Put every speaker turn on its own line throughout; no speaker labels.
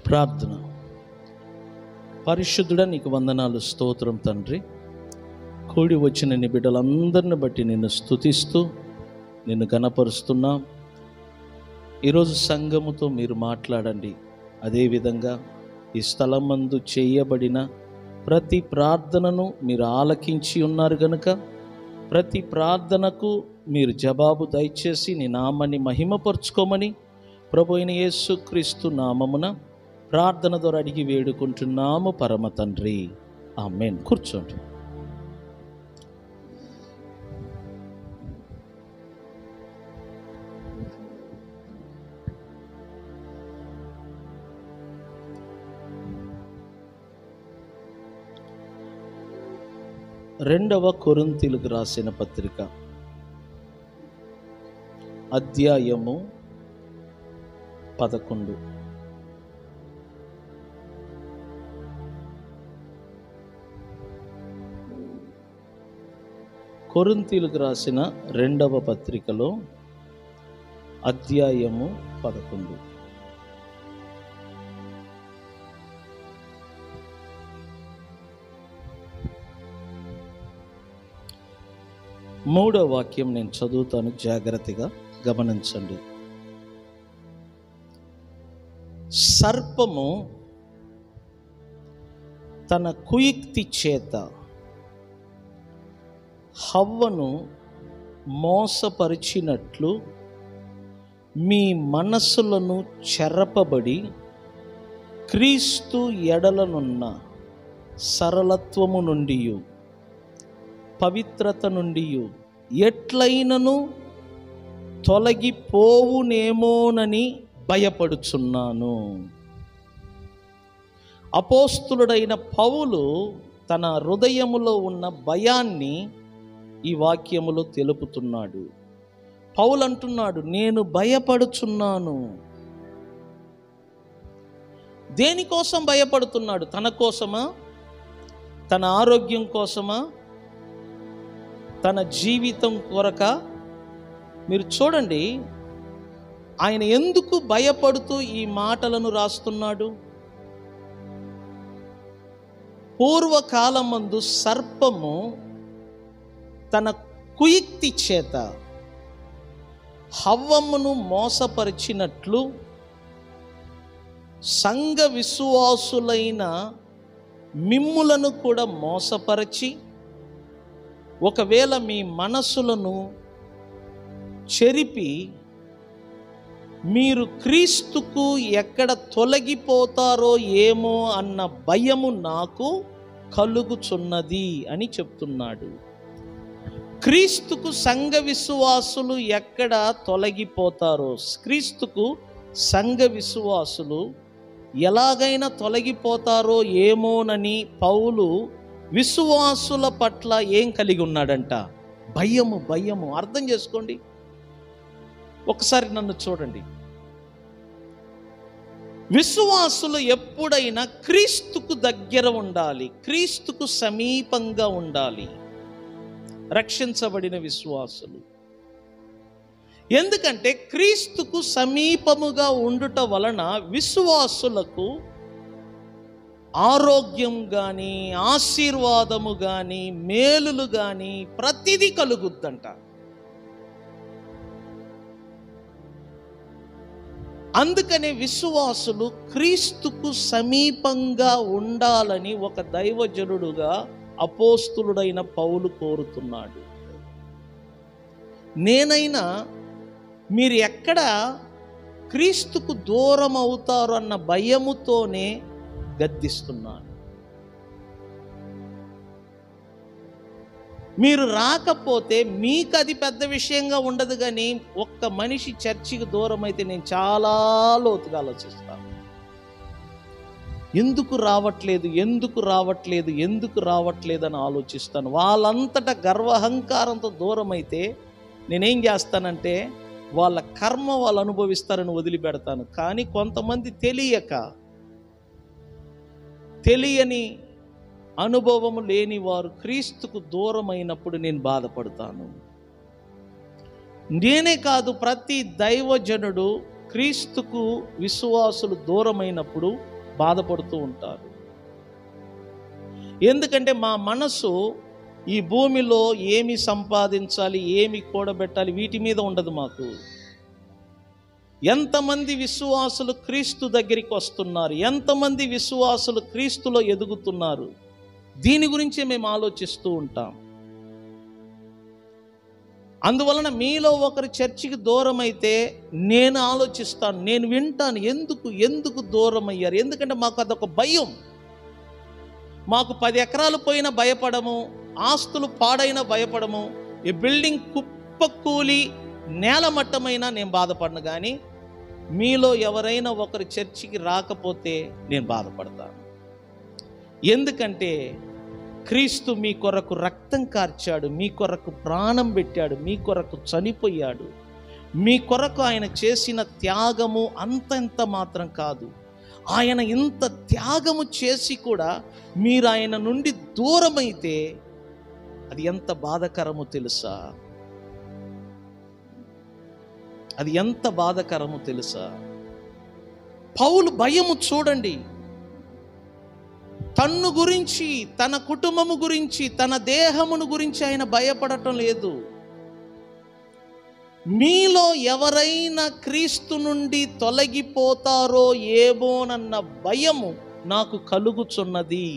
ప్రార్థన పరిశుద్ధుడ నీకు వందనాలు స్తోత్రం తండ్రి కూడి వచ్చిన నీ బిడ్డలందరిని బట్టి నిన్ను స్తుతిస్తూ నిన్ను గనపరుస్తున్నా ఈరోజు సంఘముతో మీరు మాట్లాడండి అదేవిధంగా ఈ స్థలం మందు చేయబడిన ప్రతి ప్రార్థనను మీరు ఆలకించి ఉన్నారు గనుక ప్రతి ప్రార్థనకు మీరు జవాబు దయచేసి నీ నామాన్ని మహిమపరుచుకోమని ప్రభు అయిన యేసుక్రీస్తు నామమున ప్రార్థన ద్వారా అడిగి వేడుకుంటున్నాము పరమ తండ్రి ఆమెన్ కూర్చోండి రెండవ కొరింతీలకు రాసిన పత్రిక అధ్యాయము పదకొండు కొరింతీలకు రాసిన రెండవ పత్రికలో అధ్యాయము పదకొండు మూడో వాక్యం నేను చదువుతాను జాగ్రత్తగా గమనించండి సర్పము తన కుయుక్తి చేత హవ్వను మోసపరిచినట్లు మీ మనస్సులను చెరపబడి క్రీస్తు ఎడలనున్న సరళత్వము నుండి పవిత్రత నుండి ఎట్లయినను తొలగిపోవునేమోనని భయపడుచున్నాను అపోస్తులుడైన పౌలు తన హృదయములో ఉన్న భయాన్ని ఈ వాక్యములో తెలుపుతున్నాడు పౌలు అంటున్నాడు నేను భయపడుచున్నాను దేనికోసం భయపడుతున్నాడు తన కోసమా తన ఆరోగ్యం కోసమా తన జీవితం కొరక మీరు చూడండి ఆయన ఎందుకు భయపడుతూ ఈ మాటలను రాస్తున్నాడు పూర్వకాలమందు సర్పము తన కుయుక్తి చేత హవ్వమును మోసపరిచినట్లు సంఘ విశ్వాసులైన మిమ్ములను కూడా మోసపరచి ఒకవేళ మీ మనసులను చెరిపి మీరు క్రీస్తుకు ఎక్కడ తొలగిపోతారో ఏమో అన్న భయము నాకు కలుగుచున్నది అని చెప్తున్నాడు క్రీస్తుకు సంఘ విశ్వాసులు ఎక్కడ తొలగిపోతారో క్రీస్తుకు సంఘ విశ్వాసులు ఎలాగైనా తొలగిపోతారో ఏమోనని పౌలు విశ్వాసుల పట్ల ఏం కలిగి ఉన్నాడంట భయము భయము అర్థం చేసుకోండి ఒకసారి నన్ను చూడండి విశ్వాసులు ఎప్పుడైనా క్రీస్తుకు దగ్గర ఉండాలి క్రీస్తుకు సమీపంగా ఉండాలి రక్షించబడిన విశ్వాసులు ఎందుకంటే క్రీస్తుకు సమీపముగా ఉండుట వలన విశ్వాసులకు ఆరోగ్యం కానీ ఆశీర్వాదము కానీ మేలులు కానీ ప్రతిదీ కలుగుద్దంట అందుకనే విశ్వాసులు క్రీస్తుకు సమీపంగా ఉండాలని ఒక దైవజనుడుగా అపోస్తులుడైన పౌలు కోరుతున్నాడు నేనైనా మీరు ఎక్కడ క్రీస్తుకు దూరం అవుతారు అన్న భయముతోనే గద్దిస్తున్నాను మీరు రాకపోతే మీకు అది పెద్ద విషయంగా ఉండదు కానీ ఒక్క మనిషి చర్చికి దూరం అయితే నేను చాలా లోతుగా ఆలోచిస్తాను ఎందుకు రావట్లేదు ఎందుకు రావట్లేదు ఎందుకు రావట్లేదు అని ఆలోచిస్తాను వాళ్ళంతటా గర్వహంకారంతో దూరం అయితే నేనేం చేస్తానంటే వాళ్ళ కర్మ వాళ్ళు అనుభవిస్తారని వదిలిపెడతాను కానీ కొంతమంది తెలియక తెలియని అనుభవము లేని వారు క్రీస్తుకు దూరమైనప్పుడు నేను బాధపడతాను నేనే కాదు ప్రతి దైవజనుడు క్రీస్తుకు విశ్వాసులు దూరమైనప్పుడు బాధపడుతూ ఉంటారు ఎందుకంటే మా మనసు ఈ భూమిలో ఏమి సంపాదించాలి ఏమి కూడబెట్టాలి వీటి మీద ఉండదు మాకు ఎంతమంది విశ్వాసులు క్రీస్తు దగ్గరికి వస్తున్నారు ఎంతమంది విశ్వాసులు క్రీస్తులో ఎదుగుతున్నారు దీని గురించే మేము ఆలోచిస్తూ ఉంటాం అందువలన మీలో ఒకరు చర్చికి దూరం అయితే నేను ఆలోచిస్తాను నేను వింటాను ఎందుకు ఎందుకు దూరం అయ్యారు ఎందుకంటే మాకు అదొక భయం మాకు పది ఎకరాలు పోయిన భయపడము ఆస్తులు పాడైన భయపడము ఈ బిల్డింగ్ కుప్పకూలి నేలమట్టమైనా నేను బాధపడను కానీ మీలో ఎవరైనా ఒకరు చర్చికి రాకపోతే నేను బాధపడతాను ఎందుకంటే క్రీస్తు మీ కొరకు రక్తం కార్చాడు మీ కొరకు ప్రాణం పెట్టాడు మీ కొరకు చనిపోయాడు మీ కొరకు ఆయన చేసిన త్యాగము అంతంత మాత్రం కాదు ఆయన ఇంత త్యాగము చేసి కూడా మీరు ఆయన నుండి దూరమైతే అది ఎంత బాధకరమో తెలుసా అది ఎంత బాధకరమో తెలుసా పౌలు భయము చూడండి తన్ను గురించి తన కుటుంబము గురించి తన దేహమును గురించి ఆయన భయపడటం లేదు మీలో ఎవరైనా క్రీస్తు నుండి తొలగిపోతారో ఏమోనన్న భయము నాకు కలుగుచున్నది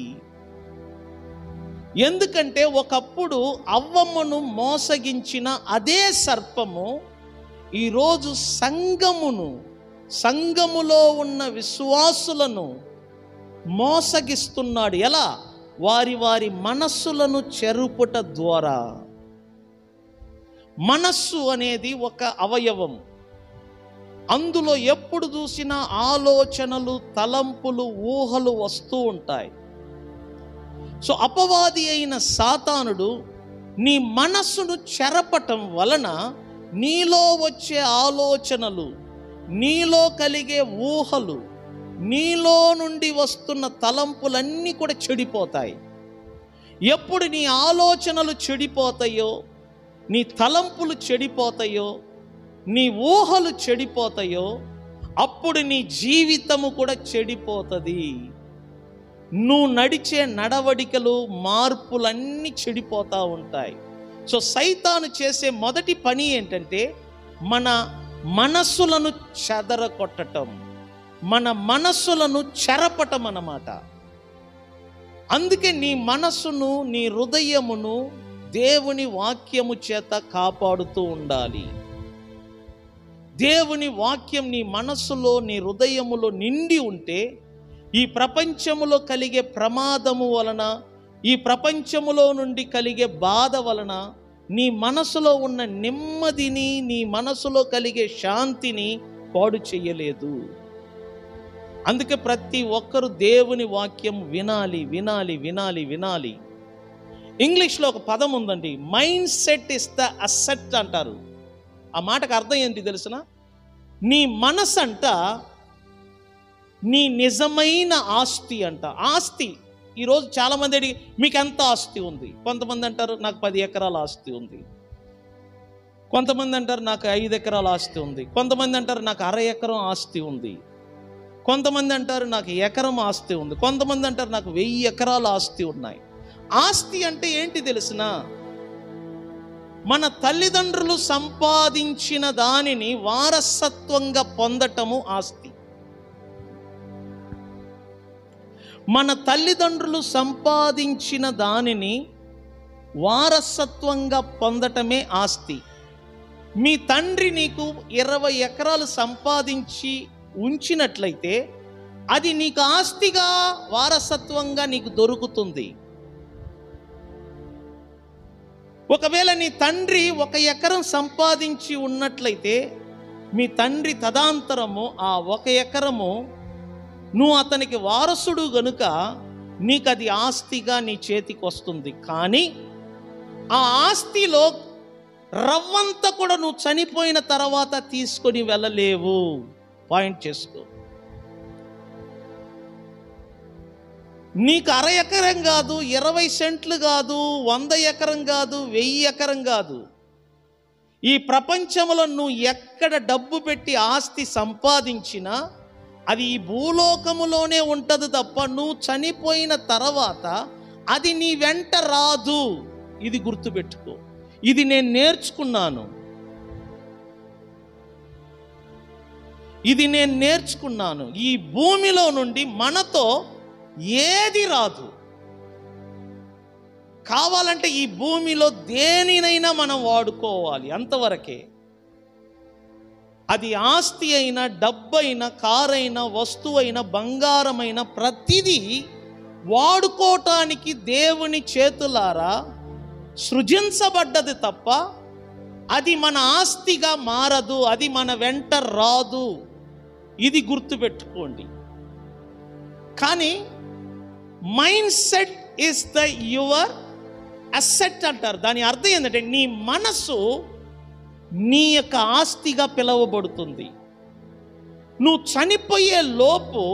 ఎందుకంటే ఒకప్పుడు అవ్వమ్మను మోసగించిన అదే సర్పము ఈరోజు సంఘమును సంఘములో ఉన్న విశ్వాసులను మోసగిస్తున్నాడు ఎలా వారి వారి మనస్సులను చెరుపుట ద్వారా మనస్సు అనేది ఒక అవయవం అందులో ఎప్పుడు చూసినా ఆలోచనలు తలంపులు ఊహలు వస్తూ ఉంటాయి సో అపవాది అయిన సాతానుడు నీ మనస్సును చెరపటం వలన నీలో వచ్చే ఆలోచనలు నీలో కలిగే ఊహలు నీలో నుండి వస్తున్న తలంపులన్నీ కూడా చెడిపోతాయి ఎప్పుడు నీ ఆలోచనలు చెడిపోతాయో నీ తలంపులు చెడిపోతాయో నీ ఊహలు చెడిపోతాయో అప్పుడు నీ జీవితము కూడా చెడిపోతుంది నువ్వు నడిచే నడవడికలు మార్పులన్నీ చెడిపోతూ ఉంటాయి సో సైతాను చేసే మొదటి పని ఏంటంటే మన మనస్సులను చెదరగొట్టటం మన మనస్సులను చెరపటం అన్నమాట అందుకే నీ మనస్సును నీ హృదయమును దేవుని వాక్యము చేత కాపాడుతూ ఉండాలి దేవుని వాక్యం నీ మనస్సులో నీ హృదయములో నిండి ఉంటే ఈ ప్రపంచములో కలిగే ప్రమాదము వలన ఈ ప్రపంచములో నుండి కలిగే బాధ వలన నీ మనసులో ఉన్న నెమ్మదిని నీ మనసులో కలిగే శాంతిని పాడు చెయ్యలేదు అందుకే ప్రతి ఒక్కరు దేవుని వాక్యం వినాలి వినాలి వినాలి వినాలి ఇంగ్లీష్లో ఒక పదం ఉందండి mind set is the asset అంటారు ఆ మాటకు అర్థం ఏంటి తెలుసిన నీ మనసు అంట నీ నిజమైన ఆస్తి అంట ఆస్తి ఈరోజు చాలామంది అడిగి మీకు ఎంత ఆస్తి ఉంది కొంతమంది అంటారు నాకు పది ఎకరాల ఆస్తి ఉంది కొంతమంది అంటారు నాకు ఐదు ఎకరాల ఆస్తి ఉంది కొంతమంది అంటారు నాకు అర ఎకరం ఆస్తి ఉంది కొంతమంది అంటారు నాకు ఎకరం ఆస్తి ఉంది కొంతమంది అంటారు నాకు వెయ్యి ఎకరాల ఆస్తి ఉన్నాయి ఆస్తి అంటే ఏంటి తెలిసిన మన తల్లిదండ్రులు సంపాదించిన దానిని వారసత్వంగా పొందటము ఆస్తి మన తల్లిదండ్రులు సంపాదించిన దానిని వారసత్వంగా పొందటమే ఆస్తి మీ తండ్రి నీకు ఇరవై ఎకరాలు సంపాదించి ఉంచినట్లయితే అది నీకు ఆస్తిగా వారసత్వంగా నీకు దొరుకుతుంది ఒకవేళ నీ తండ్రి ఒక ఎకరం సంపాదించి ఉన్నట్లయితే మీ తండ్రి తదాంతరము ఆ ఒక ఎకరము నువ్వు అతనికి వారసుడు గనుక నీకు అది ఆస్తిగా నీ చేతికి వస్తుంది కానీ ఆ ఆస్తిలో రవ్వంతా కూడా నువ్వు చనిపోయిన తర్వాత తీసుకొని వెళ్ళలేవు పాయింట్ చేసుకో నీకు అర ఎకరం కాదు ఇరవై సెంట్లు కాదు వంద ఎకరం కాదు వెయ్యి ఎకరం కాదు ఈ ప్రపంచంలో నువ్వు ఎక్కడ డబ్బు పెట్టి ఆస్తి సంపాదించినా అది ఈ భూలోకములోనే ఉంటుంది తప్ప నువ్వు చనిపోయిన తర్వాత అది నీ వెంట రాదు ఇది గుర్తుపెట్టుకో ఇది నేను నేర్చుకున్నాను ఇది నేను నేర్చుకున్నాను ఈ భూమిలో నుండి మనతో ఏది రాదు కావాలంటే ఈ భూమిలో దేనినైనా మనం వాడుకోవాలి అంతవరకే అది ఆస్తి అయినా డబ్బైనా కారైనా వస్తువైనా బంగారమైన ప్రతిదీ వాడుకోవటానికి దేవుని చేతులారా సృజించబడ్డది తప్ప అది మన ఆస్తిగా మారదు అది మన వెంట రాదు ఇది గుర్తుపెట్టుకోండి కానీ mind set is the your asset అంటారు దాని అర్థం ఏంటంటే నీ మనసు నీ యొక్క ఆస్తిగా పిలువబడుతుంది నువ్వు చనిపోయే లోపు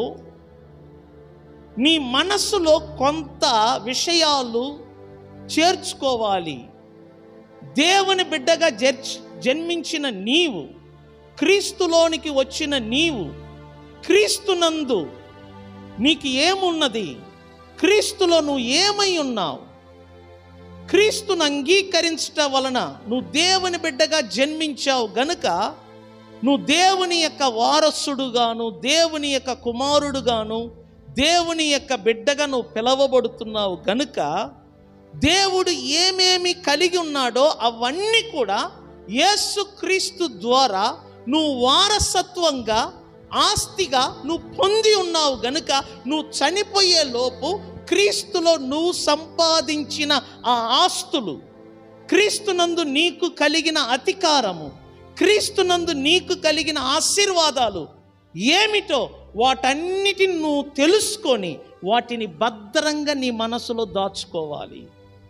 నీ మనస్సులో కొంత విషయాలు చేర్చుకోవాలి దేవుని బిడ్డగా జర్చ్ జన్మించిన నీవు క్రీస్తులోనికి వచ్చిన నీవు క్రీస్తునందు నీకు ఏమున్నది క్రీస్తులో నువ్వు ఏమై ఉన్నావు క్రీస్తును అంగీకరించటం వలన నువ్వు దేవుని బిడ్డగా జన్మించావు గనుక నువ్వు దేవుని యొక్క వారసుడుగాను దేవుని యొక్క కుమారుడుగాను దేవుని యొక్క బిడ్డగా నువ్వు పిలవబడుతున్నావు గనుక దేవుడు ఏమేమి కలిగి ఉన్నాడో అవన్నీ కూడా యేసుక్రీస్తు ద్వారా నువ్వు వారసత్వంగా ఆస్తిగా నువ్వు పొంది ఉన్నావు గనుక నువ్వు చనిపోయే లోపు క్రీస్తులో నువ్వు సంపాదించిన ఆ ఆస్తులు క్రీస్తునందు నీకు కలిగిన అధికారము క్రీస్తునందు నీకు కలిగిన ఆశీర్వాదాలు ఏమిటో వాటన్నిటిని నువ్వు తెలుసుకొని వాటిని భద్రంగా నీ మనసులో దాచుకోవాలి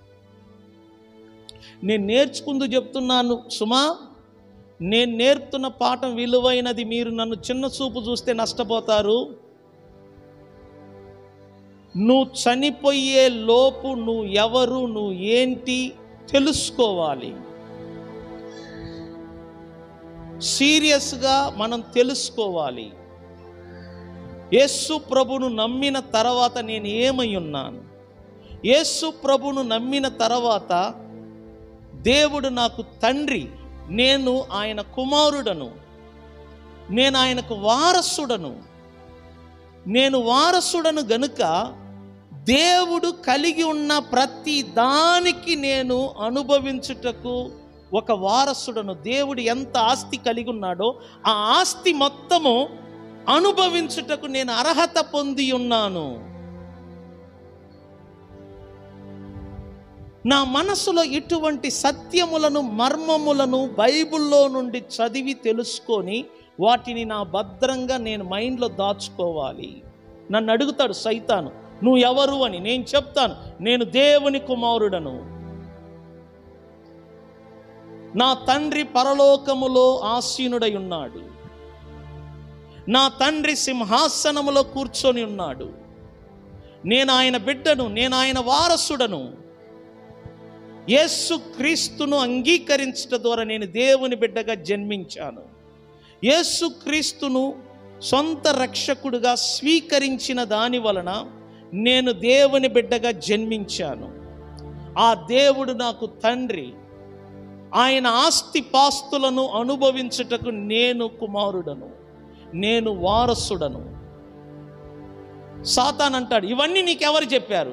నేను నేర్చుకుందు చెప్తున్నాను సుమా నేను నేర్పుతున్న పాఠం విలువైనది మీరు నన్ను చిన్న చూపు చూస్తే నష్టపోతారు నువ్వు చనిపోయే లోపు నువ్వు ఎవరు నువ్వు ఏంటి తెలుసుకోవాలి సీరియస్గా మనం తెలుసుకోవాలి యేసు ప్రభును నమ్మిన తర్వాత నేను ఏమై ఉన్నాను యేసు ప్రభును నమ్మిన తర్వాత దేవుడు నాకు తండ్రి నేను ఆయన కుమారుడను నేను ఆయనకు వారసుడను నేను వారసుడను గనుక దేవుడు కలిగి ఉన్న ప్రతి దానికి నేను అనుభవించుటకు ఒక వారసుడను దేవుడు ఎంత ఆస్తి కలిగి ఉన్నాడో ఆ ఆస్తి మొత్తము అనుభవించుటకు నేను అర్హత పొంది ఉన్నాను నా మనసులో ఇటువంటి సత్యములను మర్మములను బైబిల్లో నుండి చదివి తెలుసుకొని వాటిని నా భద్రంగా నేను మైండ్లో దాచుకోవాలి నన్ను అడుగుతాడు సైతాను నువ్వు ఎవరు అని నేను చెప్తాను నేను దేవుని కుమారుడను నా తండ్రి పరలోకములో ఆసీనుడై ఉన్నాడు నా తండ్రి సింహాసనములో కూర్చొని ఉన్నాడు నేను ఆయన బిడ్డను నేను ఆయన వారసుడను యేసు క్రీస్తును అంగీకరించడం ద్వారా నేను దేవుని బిడ్డగా జన్మించాను యేసు క్రీస్తును సొంత రక్షకుడుగా స్వీకరించిన దాని వలన నేను దేవుని బిడ్డగా జన్మించాను ఆ దేవుడు నాకు తండ్రి ఆయన ఆస్తి పాస్తులను అనుభవించుటకు నేను కుమారుడను నేను వారసుడను సాతాన్ అంటాడు ఇవన్నీ నీకెవరు చెప్పారు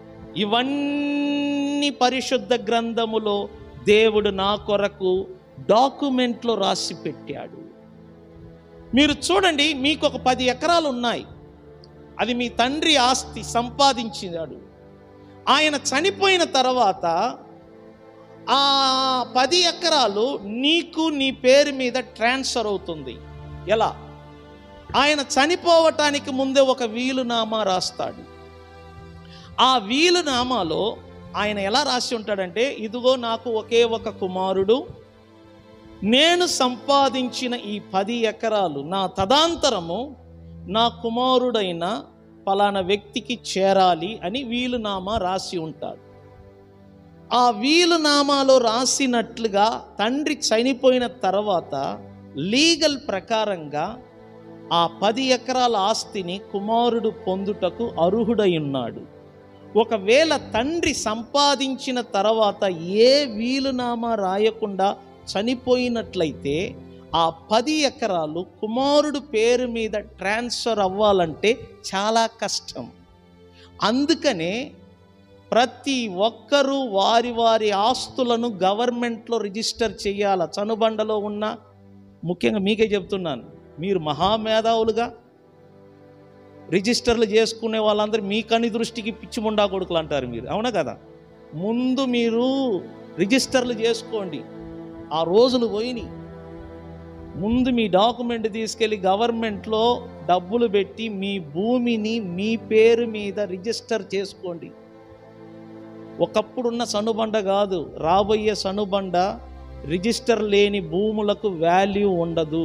ఇవన్నీ పరిశుద్ధ గ్రంథములో దేవుడు నా కొరకు డాక్యుమెంట్లో రాసి పెట్టాడు మీరు చూడండి మీకు ఒక పది ఎకరాలు ఉన్నాయి అది మీ తండ్రి ఆస్తి సంపాదించినాడు ఆయన చనిపోయిన తర్వాత ఆ పది ఎకరాలు నీకు నీ పేరు మీద ట్రాన్స్ఫర్ అవుతుంది ఎలా ఆయన చనిపోవటానికి ముందే ఒక వీలునామా రాస్తాడు ఆ వీలునామాలో ఆయన ఎలా రాసి ఉంటాడంటే ఇదిగో నాకు ఒకే ఒక కుమారుడు నేను సంపాదించిన ఈ పది ఎకరాలు నా తదాంతరము నా కుమారుడైన పలానా వ్యక్తికి చేరాలి అని వీలునామా రాసి ఉంటాడు ఆ వీలునామాలో రాసినట్లుగా తండ్రి చనిపోయిన తర్వాత లీగల్ ప్రకారంగా ఆ పది ఎకరాల ఆస్తిని కుమారుడు పొందుటకు అర్హుడై ఉన్నాడు ఒకవేళ తండ్రి సంపాదించిన తర్వాత ఏ వీలునామా రాయకుండా చనిపోయినట్లయితే ఆ పది ఎకరాలు కుమారుడు పేరు మీద ట్రాన్స్ఫర్ అవ్వాలంటే చాలా కష్టం అందుకనే ప్రతి ఒక్కరూ వారి వారి ఆస్తులను గవర్నమెంట్లో రిజిస్టర్ చేయాల చనుబండలో ఉన్న ముఖ్యంగా మీకే చెప్తున్నాను మీరు మహామేధావులుగా రిజిస్టర్లు చేసుకునే వాళ్ళందరూ మీ కని దృష్టికి పిచ్చిముండా కొడుకులు అంటారు మీరు అవునా కదా ముందు మీరు రిజిస్టర్లు చేసుకోండి ఆ రోజులు పోయినాయి ముందు మీ డాక్యుమెంట్ తీసుకెళ్ళి గవర్నమెంట్లో డబ్బులు పెట్టి మీ భూమిని మీ పేరు మీద రిజిస్టర్ చేసుకోండి ఒకప్పుడున్న సనుబండ కాదు రాబోయే సనుబండ రిజిస్టర్ లేని భూములకు వాల్యూ ఉండదు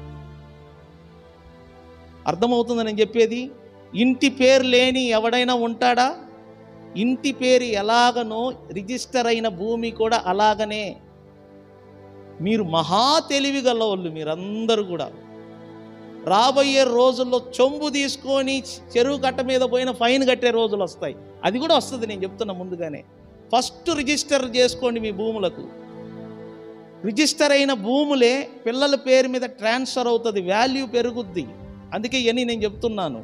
అర్థమవుతుందని నేను చెప్పేది ఇంటి పేరు లేని ఎవడైనా ఉంటాడా ఇంటి పేరు ఎలాగనో రిజిస్టర్ అయిన భూమి కూడా అలాగనే మీరు మహా తెలివి గలవాళ్ళు మీరందరూ కూడా రాబోయే రోజుల్లో చొంబు తీసుకొని చెరువు కట్ట మీద పోయిన ఫైన్ కట్టే రోజులు వస్తాయి అది కూడా వస్తుంది నేను చెప్తున్నా ముందుగానే ఫస్ట్ రిజిస్టర్ చేసుకోండి మీ భూములకు రిజిస్టర్ అయిన భూములే పిల్లల పేరు మీద ట్రాన్స్ఫర్ అవుతుంది వాల్యూ పెరుగుద్ది అందుకే ఇవన్నీ నేను చెప్తున్నాను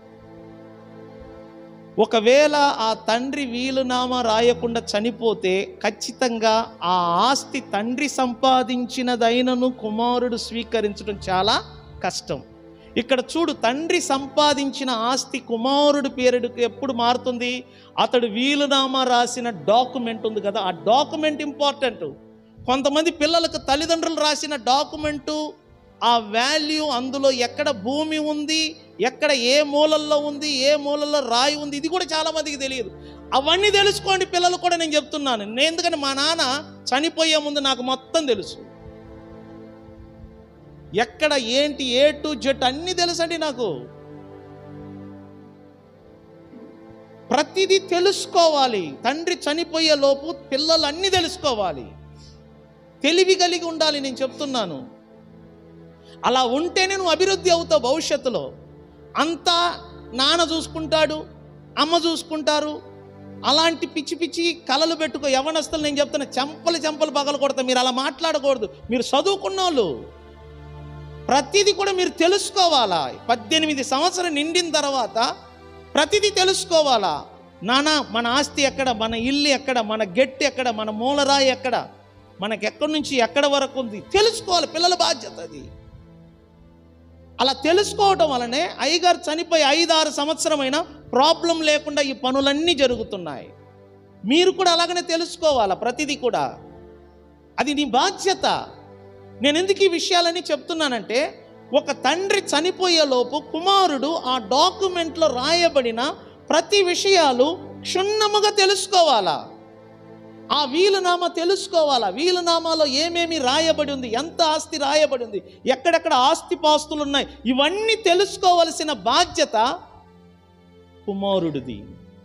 ఒకవేళ ఆ తండ్రి వీలునామా రాయకుండా చనిపోతే ఖచ్చితంగా ఆ ఆస్తి తండ్రి సంపాదించినదైనను కుమారుడు స్వీకరించడం చాలా కష్టం ఇక్కడ చూడు తండ్రి సంపాదించిన ఆస్తి కుమారుడి పేరుడికి ఎప్పుడు మారుతుంది అతడు వీలునామా రాసిన డాక్యుమెంట్ ఉంది కదా ఆ డాక్యుమెంట్ ఇంపార్టెంట్ కొంతమంది పిల్లలకు తల్లిదండ్రులు రాసిన డాక్యుమెంటు ఆ వాల్యూ అందులో ఎక్కడ భూమి ఉంది ఎక్కడ ఏ మూలల్లో ఉంది ఏ మూలల్లో రాయి ఉంది ఇది కూడా చాలా మందికి తెలియదు అవన్నీ తెలుసుకోండి పిల్లలు కూడా నేను చెప్తున్నాను నేను ఎందుకంటే మా నాన్న చనిపోయే ముందు నాకు మొత్తం తెలుసు ఎక్కడ ఏంటి ఏ టు జెట్ అన్నీ తెలుసండి నాకు ప్రతిదీ తెలుసుకోవాలి తండ్రి చనిపోయే లోపు పిల్లలు అన్నీ తెలుసుకోవాలి తెలివి కలిగి ఉండాలి నేను చెప్తున్నాను అలా ఉంటేనే నువ్వు అభివృద్ధి అవుతావు భవిష్యత్తులో అంతా నాన్న చూసుకుంటాడు అమ్మ చూసుకుంటారు అలాంటి పిచ్చి పిచ్చి కలలు పెట్టుకో యవనస్తులు నేను చెప్తున్నా చెంపలు చెంపలు పగలు కొడతా మీరు అలా మాట్లాడకూడదు మీరు చదువుకున్న వాళ్ళు ప్రతిదీ కూడా మీరు తెలుసుకోవాలా పద్దెనిమిది సంవత్సరం నిండిన తర్వాత ప్రతిదీ తెలుసుకోవాలా నాన్న మన ఆస్తి ఎక్కడ మన ఇల్లు ఎక్కడ మన గెట్టి ఎక్కడ మన మూలరాయి ఎక్కడ మనకి ఎక్కడి నుంచి ఎక్కడ వరకు ఉంది తెలుసుకోవాలి పిల్లల బాధ్యత అది అలా తెలుసుకోవటం వలనే అయ్యగారు చనిపోయి ఐదు ఆరు సంవత్సరమైన ప్రాబ్లం లేకుండా ఈ పనులన్నీ జరుగుతున్నాయి మీరు కూడా అలాగనే తెలుసుకోవాలా ప్రతిదీ కూడా అది నీ బాధ్యత నేను ఎందుకు ఈ విషయాలని చెప్తున్నానంటే ఒక తండ్రి చనిపోయే లోపు కుమారుడు ఆ డాక్యుమెంట్లో రాయబడిన ప్రతి విషయాలు క్షుణ్ణముగా తెలుసుకోవాలా ఆ వీలునామా తెలుసుకోవాలా వీలునామాలో ఏమేమి రాయబడి ఉంది ఎంత ఆస్తి రాయబడి ఉంది ఎక్కడెక్కడ ఆస్తి పాస్తులు ఉన్నాయి ఇవన్నీ తెలుసుకోవలసిన బాధ్యత కుమారుడిది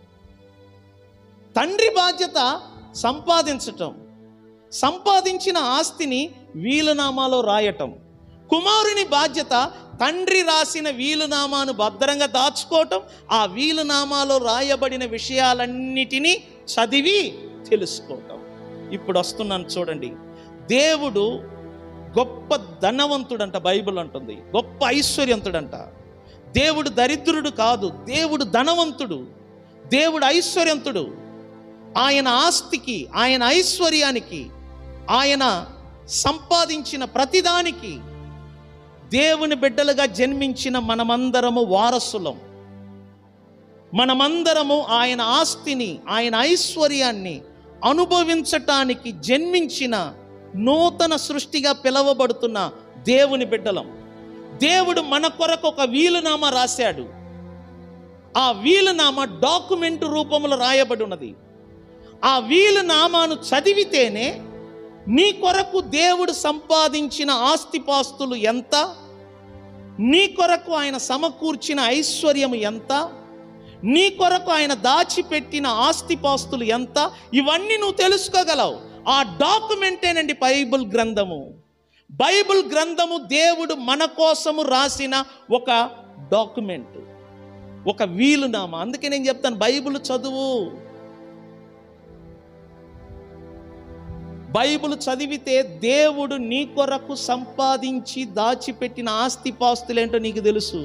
తండ్రి బాధ్యత సంపాదించటం సంపాదించిన ఆస్తిని వీలునామాలో రాయటం కుమారుని బాధ్యత తండ్రి రాసిన వీలునామాను భద్రంగా దాచుకోవటం ఆ వీలునామాలో రాయబడిన విషయాలన్నిటినీ చదివి తెలుసుకోవటం ఇప్పుడు వస్తున్నాను చూడండి దేవుడు గొప్ప ధనవంతుడంట బైబిల్ అంటుంది గొప్ప ఐశ్వర్యంతుడంట దేవుడు దరిద్రుడు కాదు దేవుడు ధనవంతుడు దేవుడు ఐశ్వర్యంతుడు ఆయన ఆస్తికి ఆయన ఐశ్వర్యానికి ఆయన సంపాదించిన ప్రతిదానికి దేవుని బిడ్డలుగా జన్మించిన మనమందరము వారసులం మనమందరము ఆయన ఆస్తిని ఆయన ఐశ్వర్యాన్ని అనుభవించటానికి జన్మించిన నూతన సృష్టిగా పిలవబడుతున్న దేవుని బిడ్డలం దేవుడు మన కొరకు ఒక వీలునామా రాశాడు ఆ వీలునామా డాక్యుమెంట్ రూపంలో రాయబడి ఉన్నది ఆ వీలునామాను చదివితేనే నీ కొరకు దేవుడు సంపాదించిన ఆస్తిపాస్తులు ఎంత నీ కొరకు ఆయన సమకూర్చిన ఐశ్వర్యం ఎంత నీ కొరకు ఆయన దాచిపెట్టిన ఆస్తిపాస్తులు ఎంత ఇవన్నీ నువ్వు తెలుసుకోగలవు ఆ డాక్యుమెంటేనండి బైబిల్ గ్రంథము బైబిల్ గ్రంథము దేవుడు మన కోసము రాసిన ఒక డాక్యుమెంట్ ఒక వీలునామా అందుకే నేను చెప్తాను బైబిల్ చదువు బైబిల్ చదివితే దేవుడు నీ కొరకు సంపాదించి దాచిపెట్టిన ఆస్తిపాస్తులేంటో నీకు తెలుసు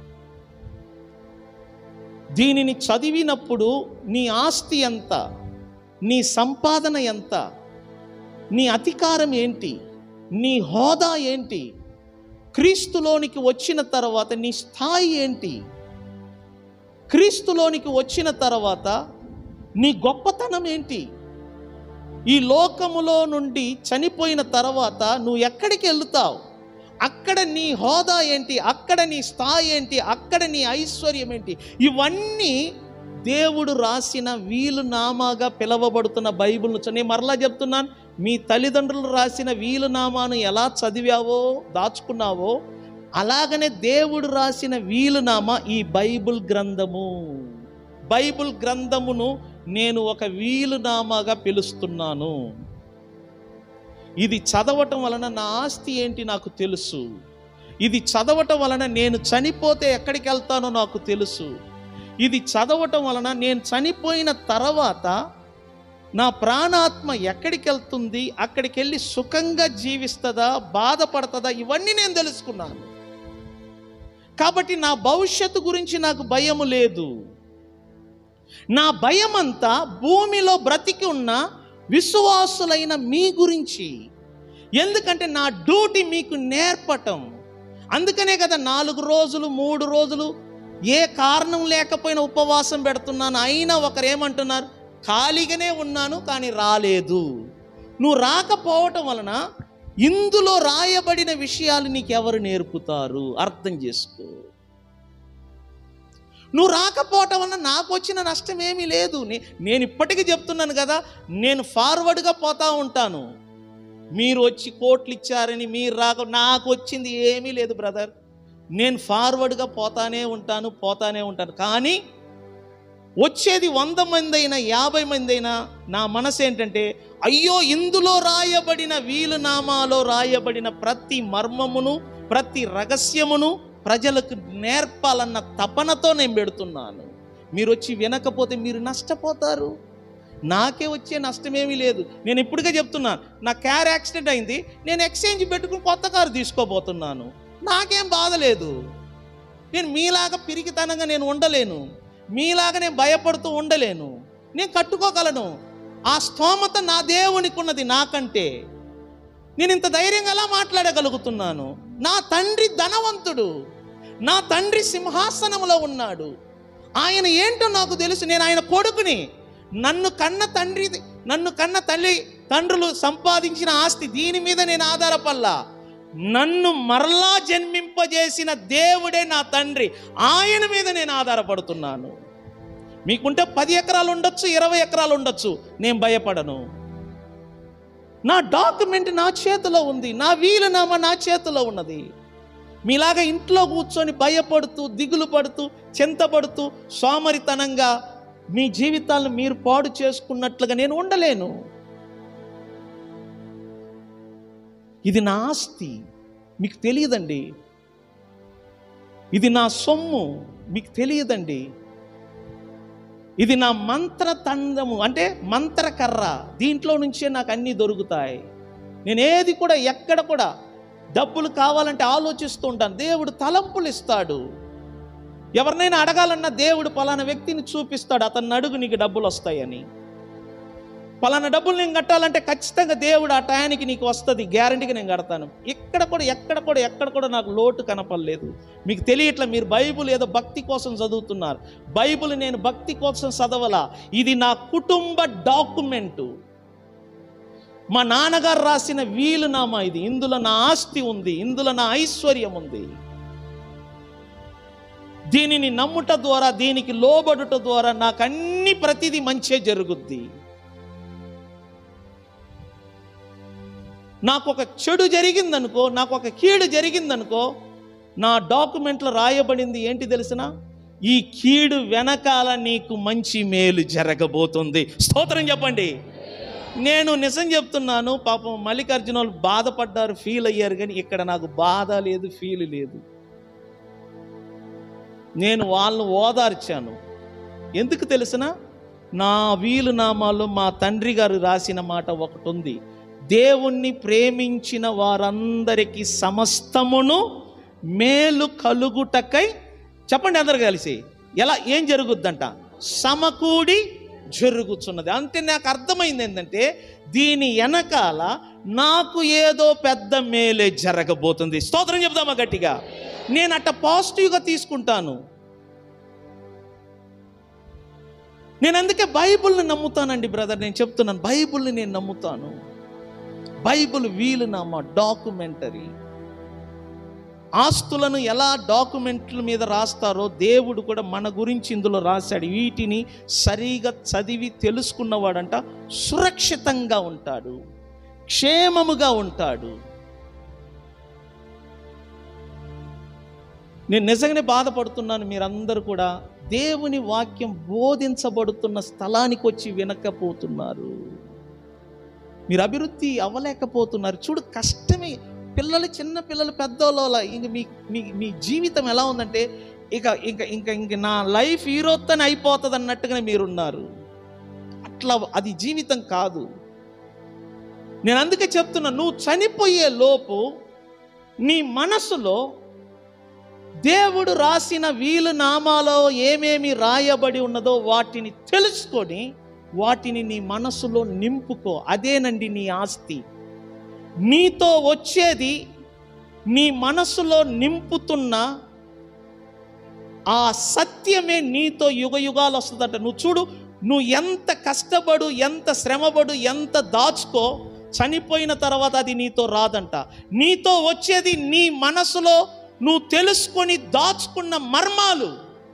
దీనిని చదివినప్పుడు నీ ఆస్తి ఎంత నీ సంపాదన ఎంత నీ అధికారం ఏంటి నీ హోదా ఏంటి క్రీస్తులోనికి వచ్చిన తర్వాత నీ స్థాయి ఏంటి క్రీస్తులోనికి వచ్చిన తర్వాత నీ గొప్పతనం ఏంటి ఈ లోకములో నుండి చనిపోయిన తర్వాత నువ్వు ఎక్కడికి వెళ్తావు అక్కడ నీ హోదా ఏంటి అక్కడ నీ స్థాయి ఏంటి అక్కడ నీ ఐశ్వర్యం ఏంటి ఇవన్నీ దేవుడు రాసిన వీలునామాగా పిలవబడుతున్న బైబిల్ను చ- నేను మరలా చెప్తున్నాను మీ తల్లిదండ్రులు రాసిన వీలునామాను ఎలా చదివావో దాచుకున్నావో అలాగనే దేవుడు రాసిన వీలునామా ఈ బైబిల్ గ్రంథము బైబిల్ గ్రంథమును నేను ఒక వీలునామాగా పిలుస్తున్నాను ఇది చదవటం వలన నా ఆస్తి ఏంటి నాకు తెలుసు ఇది చదవటం వలన నేను చనిపోతే ఎక్కడికి వెళ్తానో నాకు తెలుసు ఇది చదవటం వలన నేను చనిపోయిన తర్వాత నా ప్రాణాత్మ ఎక్కడికి వెళ్తుంది అక్కడికి వెళ్ళి సుఖంగా జీవిస్తుందా బాధపడుతుందా ఇవన్నీ నేను తెలుసుకున్నాను కాబట్టి నా భవిష్యత్తు గురించి నాకు భయము లేదు నా భయం అంతా భూమిలో బ్రతికి ఉన్న విశ్వాసులైన మీ గురించి ఎందుకంటే నా డ్యూటీ మీకు నేర్పటం అందుకనే కదా నాలుగు రోజులు మూడు రోజులు ఏ కారణం లేకపోయినా ఉపవాసం పెడుతున్నాను అయినా ఒకరు ఏమంటున్నారు ఖాళీగానే ఉన్నాను కానీ రాలేదు నువ్వు రాకపోవటం వలన ఇందులో రాయబడిన విషయాలు నీకు ఎవరు నేర్పుతారు అర్థం చేసుకో నువ్వు రాకపోవటం వల్ల నాకు వచ్చిన నష్టం ఏమీ లేదు నే- నేను ఇప్పటికీ చెప్తున్నాను కదా నేను ఫార్వర్డ్గా పోతా ఉంటాను మీరు వచ్చి కోట్లు ఇచ్చారని మీరు రాక నాకు వచ్చింది ఏమీ లేదు బ్రదర్ నేను ఫార్వర్డ్గా పోతానే ఉంటాను పోతానే ఉంటాను కానీ వచ్చేది వంద మంది అయినా యాభై మంది అయినా నా మనసు ఏంటంటే అయ్యో ఇందులో రాయబడిన వీలునామాలో రాయబడిన ప్రతి మర్మమును ప్రతి రహస్యమును ప్రజలకు నేర్పాలన్న తపనతో నేను పెడుతున్నాను మీరు వచ్చి వినకపోతే మీరు నష్టపోతారు నాకే వచ్చే నష్టమేమీ లేదు నేను ఇప్పటికే చెప్తున్నాను నా కార్ యాక్సిడెంట్ అయింది నేను ఎక్స్చేంజ్ పెట్టుకుని కొత్త కారు తీసుకోబోతున్నాను నాకేం బాధ లేదు నేను మీలాగా పిరికితనంగా నేను ఉండలేను మీలాగా నేను భయపడుతూ ఉండలేను నేను కట్టుకోగలను ఆ స్తోమత నా దేవునికి ఉన్నది నాకంటే నేను ఇంత ధైర్యంగా ఎలా మాట్లాడగలుగుతున్నాను నా తండ్రి ధనవంతుడు నా తండ్రి సింహాసనంలో ఉన్నాడు ఆయన ఏంటో నాకు తెలుసు నేను ఆయన కొడుకుని నన్ను కన్న తండ్రి నన్ను కన్న తల్లి తండ్రులు సంపాదించిన ఆస్తి దీని మీద నేను ఆధారపల్లా నన్ను మరలా జన్మింపజేసిన దేవుడే నా తండ్రి ఆయన మీద నేను ఆధారపడుతున్నాను మీకుంటే పది ఎకరాలు ఉండొచ్చు ఇరవై ఎకరాలు ఉండొచ్చు నేను భయపడను నా డాక్యుమెంట్ నా చేతిలో ఉంది నా వీలునామా నా చేతిలో ఉన్నది మీలాగా ఇంట్లో కూర్చొని భయపడుతూ దిగులు పడుతూ చింతపడుతూ సోమరితనంగా మీ జీవితాలను మీరు పాడు చేసుకున్నట్లుగా నేను ఉండలేను ఇది నా ఆస్తి మీకు తెలియదండి ఇది నా సొమ్ము మీకు తెలియదండి ఇది నా మంత్ర తండము అంటే మంత్రకర్ర దీంట్లో నుంచే నాకు అన్నీ దొరుకుతాయి నేను ఏది కూడా ఎక్కడ కూడా డబ్బులు కావాలంటే ఆలోచిస్తూ ఉంటాను దేవుడు తలంపులు ఇస్తాడు ఎవరినైనా అడగాలన్నా దేవుడు పలానా వ్యక్తిని చూపిస్తాడు అతన్ని అడుగు నీకు డబ్బులు వస్తాయని పలానా డబ్బులు నేను కట్టాలంటే ఖచ్చితంగా దేవుడు ఆ టయానికి నీకు వస్తుంది గ్యారంటీగా నేను కడతాను ఇక్కడ కూడా ఎక్కడ కూడా ఎక్కడ కూడా నాకు లోటు కనపడలేదు మీకు తెలియట్లా మీరు బైబుల్ ఏదో భక్తి కోసం చదువుతున్నారు బైబుల్ నేను భక్తి కోసం చదవలా ఇది నా కుటుంబ డాక్యుమెంటు మా నాన్నగారు రాసిన వీలునామా ఇది ఇందులో నా ఆస్తి ఉంది ఇందులో నా ఐశ్వర్యం ఉంది దీనిని నమ్ముట ద్వారా దీనికి లోబడుట ద్వారా నాకు అన్ని ప్రతిదీ మంచే జరుగుద్ది నాకు ఒక చెడు జరిగిందనుకో నాకు ఒక కీడు జరిగిందనుకో నా డాక్యుమెంట్లో రాయబడింది ఏంటి తెలిసిన ఈ కీడు వెనకాల నీకు మంచి మేలు జరగబోతుంది స్తోత్రం చెప్పండి నేను నిజం చెప్తున్నాను పాపం మల్లికార్జున వాళ్ళు బాధపడ్డారు ఫీల్ అయ్యారు కానీ ఇక్కడ నాకు బాధ లేదు ఫీల్ లేదు నేను వాళ్ళను ఓదార్చాను ఎందుకు తెలిసిన నా వీలు నామాల్లో మా తండ్రి గారు రాసిన మాట ఒకటి ఉంది దేవుణ్ణి ప్రేమించిన వారందరికీ సమస్తమును మేలు కలుగుటకై చెప్పండి అందరు కలిసి ఎలా ఏం జరుగుద్దంట సమకూడి జరుగుతున్నది అంటే నాకు అర్థమైంది ఏంటంటే దీని వెనకాల నాకు ఏదో పెద్ద మేలే జరగబోతుంది స్తోత్రం చెప్దామా గట్టిగా నేను అట్ట పాజిటివ్గా తీసుకుంటాను నేను అందుకే బైబిల్ని నమ్ముతానండి బ్రదర్ నేను చెప్తున్నాను బైబిల్ని నేను నమ్ముతాను బైబిల్ వీలునామా డాక్యుమెంటరీ ఆస్తులను ఎలా డాక్యుమెంట్ల మీద రాస్తారో దేవుడు కూడా మన గురించి ఇందులో రాశాడు వీటిని సరిగా చదివి తెలుసుకున్నవాడంట సురక్షితంగా ఉంటాడు క్షేమముగా ఉంటాడు నేను నిజంగానే బాధపడుతున్నాను మీరందరూ కూడా దేవుని వాక్యం బోధించబడుతున్న స్థలానికి వచ్చి వినకపోతున్నారు మీరు అభివృద్ధి అవ్వలేకపోతున్నారు చూడు కష్టమే పిల్లలు చిన్న పిల్లలు పెద్దోళ్ళ ఇంక మీ మీ మీ జీవితం ఎలా ఉందంటే ఇక ఇంక ఇంక ఇంక నా లైఫ్ హీరోతోనే అయిపోతుంది అన్నట్టుగానే మీరున్నారు అట్లా అది జీవితం కాదు నేను అందుకే చెప్తున్నా నువ్వు చనిపోయే లోపు నీ మనసులో దేవుడు రాసిన వీలు నామాలో ఏమేమి రాయబడి ఉన్నదో వాటిని తెలుసుకొని వాటిని నీ మనసులో నింపుకో అదేనండి నీ ఆస్తి నీతో వచ్చేది నీ మనసులో నింపుతున్న ఆ సత్యమే నీతో యుగ యుగాలు వస్తుందట నువ్వు చూడు నువ్వు ఎంత కష్టపడు ఎంత శ్రమపడు ఎంత దాచుకో చనిపోయిన తర్వాత అది నీతో రాదంట నీతో వచ్చేది నీ మనసులో నువ్వు తెలుసుకొని దాచుకున్న మర్మాలు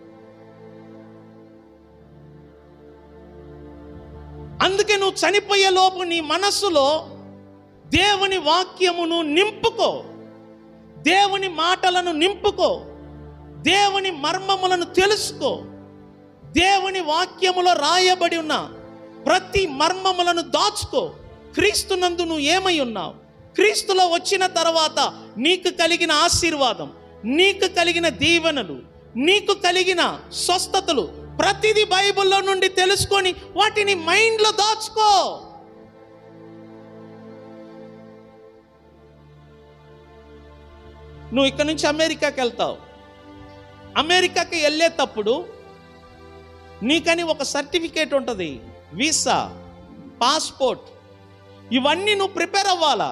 అందుకే నువ్వు చనిపోయే లోపు నీ మనస్సులో దేవుని వాక్యమును నింపుకో దేవుని మాటలను నింపుకో దేవుని మర్మములను తెలుసుకో దేవుని వాక్యములో రాయబడి ఉన్న ప్రతి మర్మములను దాచుకో క్రీస్తునందు నువ్వు ఏమై ఉన్నావు క్రీస్తులో వచ్చిన తర్వాత నీకు కలిగిన ఆశీర్వాదం నీకు కలిగిన దీవెనలు నీకు కలిగిన స్వస్థతలు ప్రతిదీ బైబిల్లో నుండి తెలుసుకొని వాటిని మైండ్లో దాచుకో నువ్వు ఇక్కడ నుంచి అమెరికాకి వెళ్తావు అమెరికాకి వెళ్ళేటప్పుడు నీకని ఒక సర్టిఫికేట్ ఉంటుంది వీసా పాస్పోర్ట్ ఇవన్నీ నువ్వు ప్రిపేర్ అవ్వాలా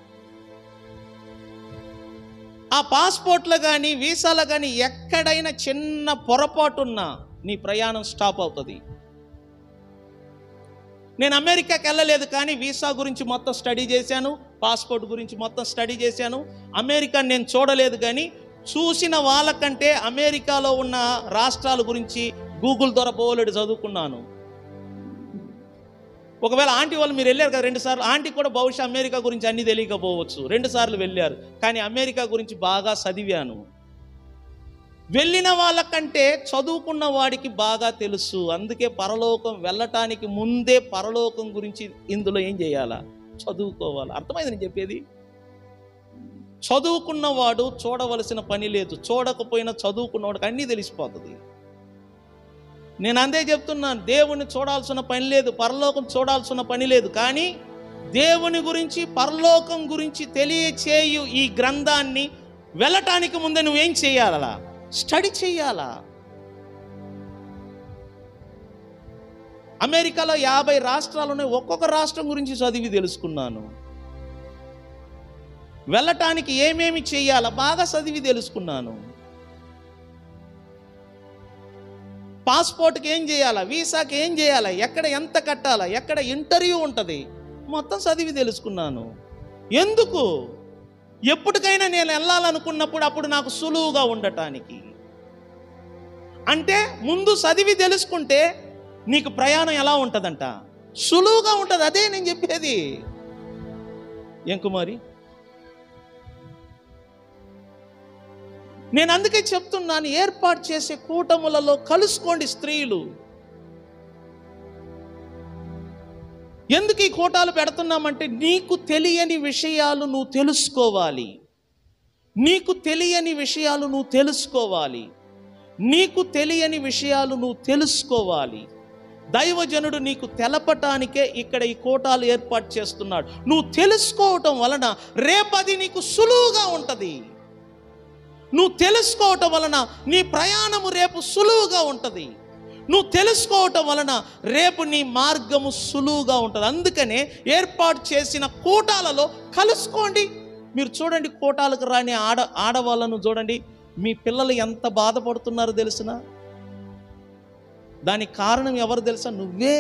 ఆ పాస్పోర్ట్లో కానీ వీసాలో కానీ ఎక్కడైనా చిన్న పొరపాటు ఉన్నా నీ ప్రయాణం స్టాప్ అవుతుంది నేను అమెరికాకి వెళ్ళలేదు కానీ వీసా గురించి మొత్తం స్టడీ చేశాను పాస్పోర్ట్ గురించి మొత్తం స్టడీ చేశాను అమెరికా నేను చూడలేదు కానీ చూసిన వాళ్ళకంటే అమెరికాలో ఉన్న రాష్ట్రాల గురించి గూగుల్ ద్వారా పోలేడు చదువుకున్నాను ఒకవేళ ఆంటీ వాళ్ళు మీరు వెళ్ళారు కదా రెండు సార్లు ఆంటీ కూడా బహుశా అమెరికా గురించి అన్ని తెలియకపోవచ్చు రెండు సార్లు వెళ్ళారు కానీ అమెరికా గురించి బాగా చదివాను వెళ్ళిన వాళ్ళకంటే చదువుకున్న వాడికి బాగా తెలుసు అందుకే పరలోకం వెళ్ళటానికి ముందే పరలోకం గురించి ఇందులో ఏం చేయాలా చదువుకోవాలి అర్థమైంది నేను చెప్పేది చదువుకున్నవాడు చూడవలసిన పని లేదు చూడకపోయినా చదువుకున్నవాడికి అన్నీ తెలిసిపోతుంది నేను అందే చెప్తున్నాను దేవుని చూడాల్సిన పని లేదు పరలోకం చూడాల్సిన పని లేదు కానీ దేవుని గురించి పరలోకం గురించి తెలియచేయు ఈ గ్రంథాన్ని వెళ్ళటానికి ముందే నువ్వేం చేయాలా స్టడీ చేయాలా అమెరికాలో యాభై రాష్ట్రాలు ఉన్నాయి ఒక్కొక్క రాష్ట్రం గురించి చదివి తెలుసుకున్నాను వెళ్ళటానికి ఏమేమి చేయాలా బాగా చదివి తెలుసుకున్నాను పాస్పోర్ట్కి ఏం చేయాలా వీసాకి ఏం చేయాలా ఎక్కడ ఎంత కట్టాలా ఎక్కడ ఇంటర్వ్యూ ఉంటుంది మొత్తం చదివి తెలుసుకున్నాను ఎందుకు ఎప్పటికైనా నేను వెళ్ళాలనుకున్నప్పుడు అప్పుడు నాకు సులువుగా ఉండటానికి అంటే ముందు చదివి తెలుసుకుంటే నీకు ప్రయాణం ఎలా ఉంటుందంట సులువుగా ఉంటుంది అదే నేను చెప్పేది ఏం కుమారి నేను అందుకే చెప్తున్నాను ఏర్పాటు చేసే కూటములలో కలుసుకోండి స్త్రీలు ఎందుకు ఈ కోటాలు పెడుతున్నామంటే నీకు తెలియని విషయాలు నువ్వు తెలుసుకోవాలి నీకు తెలియని విషయాలు నువ్వు తెలుసుకోవాలి నీకు తెలియని విషయాలు నువ్వు తెలుసుకోవాలి దైవజనుడు నీకు తెలపటానికే ఇక్కడ ఈ కోటాలు ఏర్పాటు చేస్తున్నాడు నువ్వు తెలుసుకోవటం వలన రేపది నీకు సులువుగా ఉంటుంది నువ్వు తెలుసుకోవటం వలన నీ ప్రయాణము రేపు సులువుగా ఉంటుంది నువ్వు తెలుసుకోవటం వలన రేపు నీ మార్గము సులువుగా ఉంటుంది అందుకనే ఏర్పాటు చేసిన కూటాలలో కలుసుకోండి మీరు చూడండి కూటాలకు రాని ఆడ ఆడవాళ్ళను చూడండి మీ పిల్లలు ఎంత బాధపడుతున్నారో తెలిసిన దానికి కారణం ఎవరు తెలుసా నువ్వే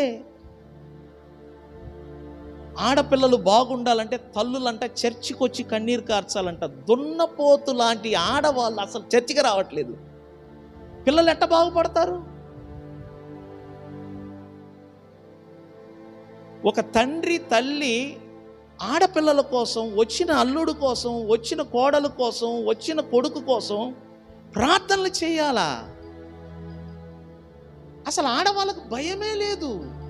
ఆడపిల్లలు బాగుండాలంటే తల్లులంట చర్చికి వచ్చి కన్నీరు కార్చాలంట దున్నపోతు లాంటి ఆడవాళ్ళు అసలు చర్చికి రావట్లేదు పిల్లలు ఎట్ట బాగుపడతారు ఒక తండ్రి తల్లి ఆడపిల్లల కోసం వచ్చిన అల్లుడు కోసం వచ్చిన కోడలు కోసం వచ్చిన కొడుకు కోసం ప్రార్థనలు చేయాలా అసలు ఆడవాళ్ళకు భయమే లేదు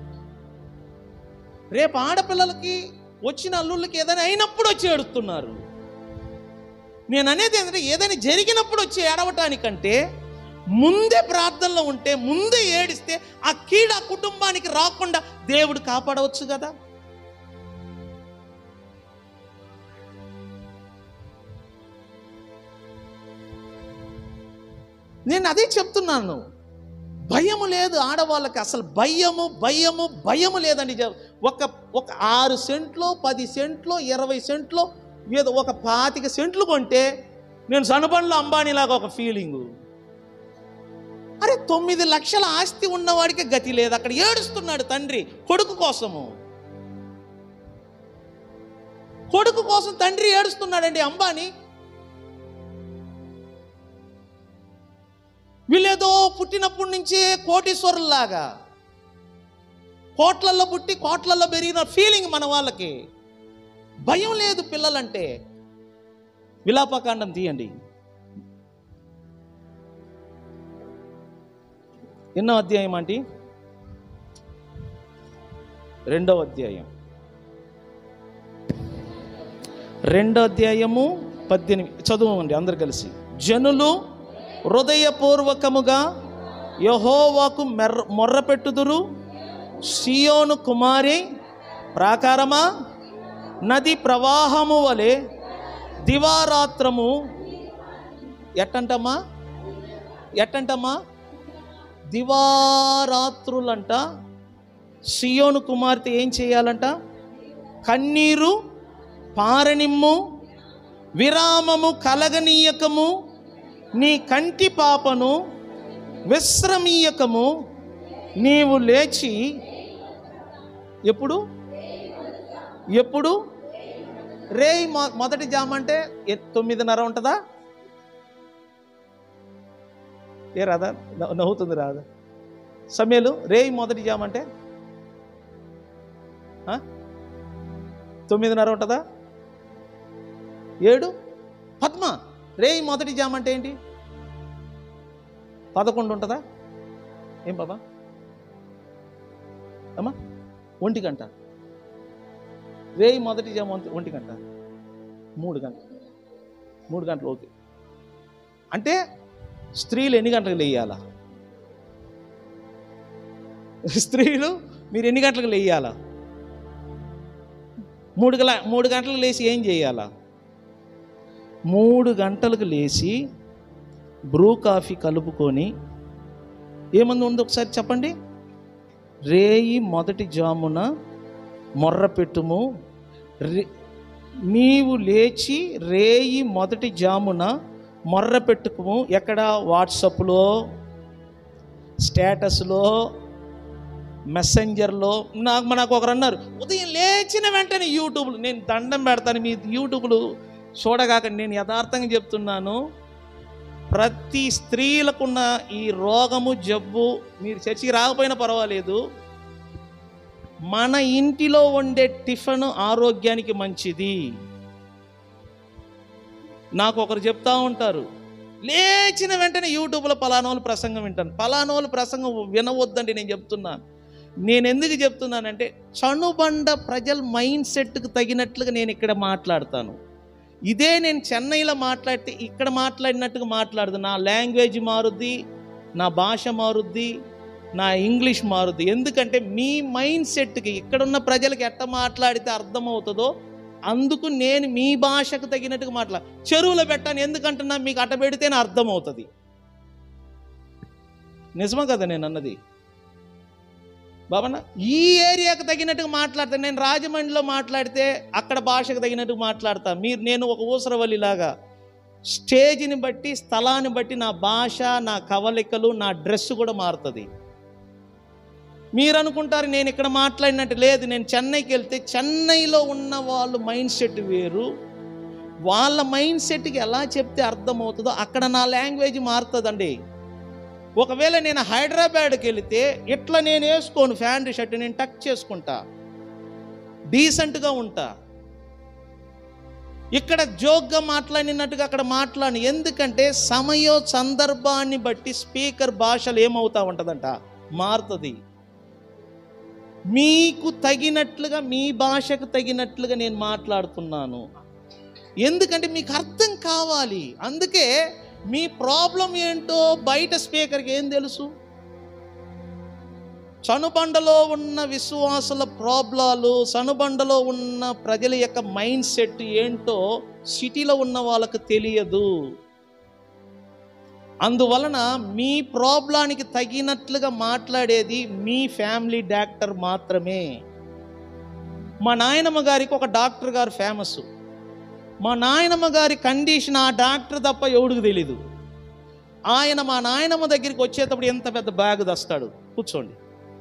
రేపు ఆడపిల్లలకి వచ్చిన అల్లుళ్ళకి ఏదైనా అయినప్పుడు వచ్చి ఏడుస్తున్నారు నేను అనేది ఏంటంటే ఏదైనా జరిగినప్పుడు వచ్చి ఏడవటానికంటే ముందే ప్రార్థనలో ఉంటే ముందే ఏడిస్తే ఆ కీడ ఆ కుటుంబానికి రాకుండా దేవుడు కాపాడవచ్చు కదా నేను అదే చెప్తున్నాను భయము లేదు ఆడవాళ్ళకి అసలు భయము భయము భయము లేదండి జ- ఒక ఒక ఆరు సెంట్లో పది సెంట్లో ఇరవై సెంట్లో ఏదో ఒక పాతిక సెంట్లు కొంటే నేను సనుబండ్లో అంబానీలాగా ఒక ఫీలింగు అరే తొమ్మిది లక్షల ఆస్తి ఉన్నవాడికి గతి లేదు అక్కడ ఏడుస్తున్నాడు తండ్రి కొడుకు కోసము కొడుకు కోసం తండ్రి ఏడుస్తున్నాడండి అంబానీ వీళ్ళేదో పుట్టినప్పటి నుంచే కోటీశ్వరుల్లాగా కోట్లల్లో పుట్టి కోట్లల్లో పెరిగిన ఫీలింగ్ మన వాళ్ళకి భయం లేదు పిల్లలంటే విలాపకాండం తీయండి ఎన్నో అధ్యాయం ఆంటీ రెండవ అధ్యాయం రెండో అధ్యాయము పద్దెనిమిది చదువండి అందరు కలిసి జనులు హృదయపూర్వకముగా యహోవాకు మెర్ర మొర్రపెట్టుదురు సియోను కుమారి ప్రాకారమా నది ప్రవాహము వలె దివారాత్రము ఎట్టంటమ్మా ఎట్టంటమ్మా దివారాత్రులంట సియోను కుమార్తె ఏం చేయాలంట కన్నీరు పారనిమ్ము విరామము కలగనీయకము నీ కంటి పాపను విశ్రమీయకము నీవు లేచి ఎప్పుడు ఎప్పుడు రేయ్ మొ- మొదటి జామ అంటే ఎ- తొమ్మిదిన్నర ఉంటుందా ఏ రాదా నవ్వు- నవ్వుతుంది రాదా సమయలు రేయ్ మొదటి జామ అంటే ఆ? తొమ్మిదిన్నర ఉంటుందా ఏడు పద్మ రేయ్ మొదటి జామ అంటే ఏంటి పదకొండు ఉంటుందా ఏం బాబా అమ్మా ఒంటి గంట రేయి మొదటి జామ ఒంటి- ఒంటి గంట మూడు గంటలు మూడు గంటలు ఓకే అంటే స్త్రీలు ఎన్ని గంటలకు లేయాలా స్త్రీలు మీరు ఎన్ని గంటలకు లేయాలా మూడు గల మూడు గంటలకు లేచి ఏం చేయాలా మూడు గంటలకు లేచి బ్రూ కాఫీ కలుపుకొని ఏమంది ఉంది ఒకసారి చెప్పండి రేయి మొదటి జామున మొర్ర పెట్టుము రే నీవు లేచి రేయి మొదటి జామున మొర్ర పెట్టుకుము ఎక్కడ వాట్సాప్లో స్టేటస్లో మెసెంజర్లో నాకు నాకు ఒకరు అన్నారు ఉదయం లేచిన వెంటనే యూట్యూబ్లు నేను దండం పెడతాను మీ యూట్యూబ్లు చూడగాక నేను యథార్థంగా చెప్తున్నాను ప్రతి స్త్రీలకున్న ఈ రోగము జబ్బు మీరు చర్చికి రాకపోయినా పర్వాలేదు మన ఇంటిలో వండే టిఫిన్ ఆరోగ్యానికి మంచిది నాకు ఒకరు చెప్తా ఉంటారు లేచిన వెంటనే యూట్యూబ్లో పలానోళ్ళు ప్రసంగం వింటాను పలానోళ్ళు ప్రసంగం వినవద్దండి నేను చెప్తున్నాను నేను ఎందుకు చెప్తున్నానంటే చనుబండ ప్రజల మైండ్ సెట్కి తగినట్లుగా నేను ఇక్కడ మాట్లాడతాను ఇదే నేను చెన్నైలో మాట్లాడితే ఇక్కడ మాట్లాడినట్టుగా మాట్లాడదు నా లాంగ్వేజ్ మారుద్ది నా భాష మారుద్ది నా ఇంగ్లీష్ మారుద్ది ఎందుకంటే మీ మైండ్ సెట్కి ఇక్కడున్న ప్రజలకి ఎట్ట మాట్లాడితే అర్థమవుతుందో అందుకు నేను మీ భాషకు తగినట్టుగా మాట్లా చెరువులో పెట్టాను ఎందుకంటున్నా మీకు అట్ట పెడితేనే అర్థమవుతుంది నిజమా కదా నేను అన్నది బాబన్న ఈ ఏరియాకి తగినట్టుగా మాట్లాడతాను నేను రాజమండ్రిలో మాట్లాడితే అక్కడ భాషకు తగినట్టుగా మాట్లాడతా మీరు నేను ఒక ఊసరవల్లిలాగా స్టేజ్ని బట్టి స్థలాన్ని బట్టి నా భాష నా కవలికలు నా డ్రెస్ కూడా మారుతుంది మీరు అనుకుంటారు నేను ఇక్కడ మాట్లాడినట్టు లేదు నేను చెన్నైకి వెళ్తే చెన్నైలో ఉన్న వాళ్ళు మైండ్ సెట్ వేరు వాళ్ళ మైండ్ సెట్కి ఎలా చెప్తే అర్థమవుతుందో అక్కడ నా లాంగ్వేజ్ మారుతుందండి ఒకవేళ నేను హైదరాబాద్కి వెళితే ఇట్లా నేను వేసుకోను ఫ్యాంట్ షర్ట్ నేను టక్ చేసుకుంటా డీసెంట్గా ఉంటా ఇక్కడ జోక్గా మాట్లాడినట్టుగా అక్కడ మాట్లాడి ఎందుకంటే సమయో సందర్భాన్ని బట్టి స్పీకర్ భాషలు ఏమవుతా ఉంటుందంట మారుతుంది మీకు తగినట్లుగా మీ భాషకు తగినట్లుగా నేను మాట్లాడుతున్నాను ఎందుకంటే మీకు అర్థం కావాలి అందుకే మీ ప్రాబ్లం ఏంటో బయట స్పీకర్కి ఏం తెలుసు చనుబండలో ఉన్న విశ్వాసుల ప్రాబ్లాలు చనుబండలో ఉన్న ప్రజల యొక్క మైండ్ సెట్ ఏంటో సిటీలో ఉన్న వాళ్ళకు తెలియదు అందువలన మీ ప్రాబ్లానికి తగినట్లుగా మాట్లాడేది మీ ఫ్యామిలీ డాక్టర్ మాత్రమే మా నాయనమ్మ గారికి ఒక డాక్టర్ గారు ఫేమస్ మా నాయనమ్మ గారి కండిషన్ ఆ డాక్టర్ తప్ప ఎవడికి తెలీదు ఆయన మా నాయనమ్మ దగ్గరికి వచ్చేటప్పుడు ఎంత పెద్ద బ్యాగ్ తెస్తాడు కూర్చోండి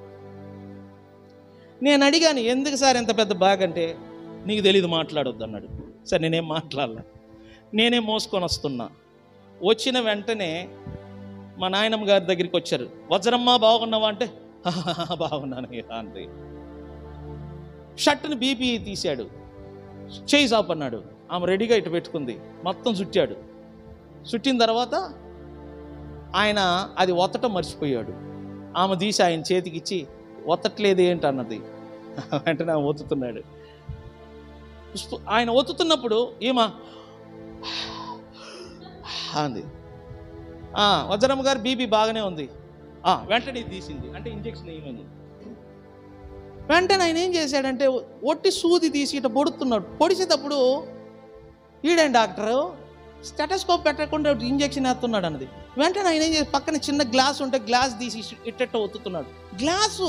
నేను అడిగాను ఎందుకు సార్ ఎంత పెద్ద బ్యాగ్ అంటే నీకు తెలీదు మాట్లాడొద్దు అన్నాడు సరే నేనేం మాట్లాడలే నేనే మోసుకొని వస్తున్నా వచ్చిన వెంటనే మా నాయనమ్మ గారి దగ్గరికి వచ్చారు వజ్రమ్మ బాగున్నావా అంటే బాగున్నాను అంతే షర్ట్ని బీపీ తీశాడు చేయి సాప్ అన్నాడు ఆమె రెడీగా ఇటు పెట్టుకుంది మొత్తం చుట్టాడు చుట్టిన తర్వాత ఆయన అది ఒత్తటం మర్చిపోయాడు ఆమె తీసి ఆయన చేతికి ఇచ్చి ఒత్తట్లేదు ఏంటి అన్నది వెంటనే ఆమె ఒత్తుతున్నాడు పుష్ప- ఆయన ఒత్తుతున్నప్పుడు ఏమా అంది "ఆ, వజ్రమ్మ గారు బీపీ బాగానే ఉంది "ఆ, వెంటనే ఇది తీసింది అంటే ఇంజెక్షన్ వేయమని వెంటనే ఆయన ఏం చేశాడంటే ఒట్టి సూది తీసి ఇట్లా పొడుతున్నాడు పొడిచేటప్పుడు ఈడేం డాక్టరు స్టెటస్కోప్ పెట్టకుండా ఇంజెక్షన్ వేస్తున్నాడు అన్నది వెంటనే ఆయన ఏం చేసి పక్కన చిన్న గ్లాస్ ఉంటే గ్లాస్ తీసి ఇట్టట్ట ఒత్తుతున్నాడు గ్లాసు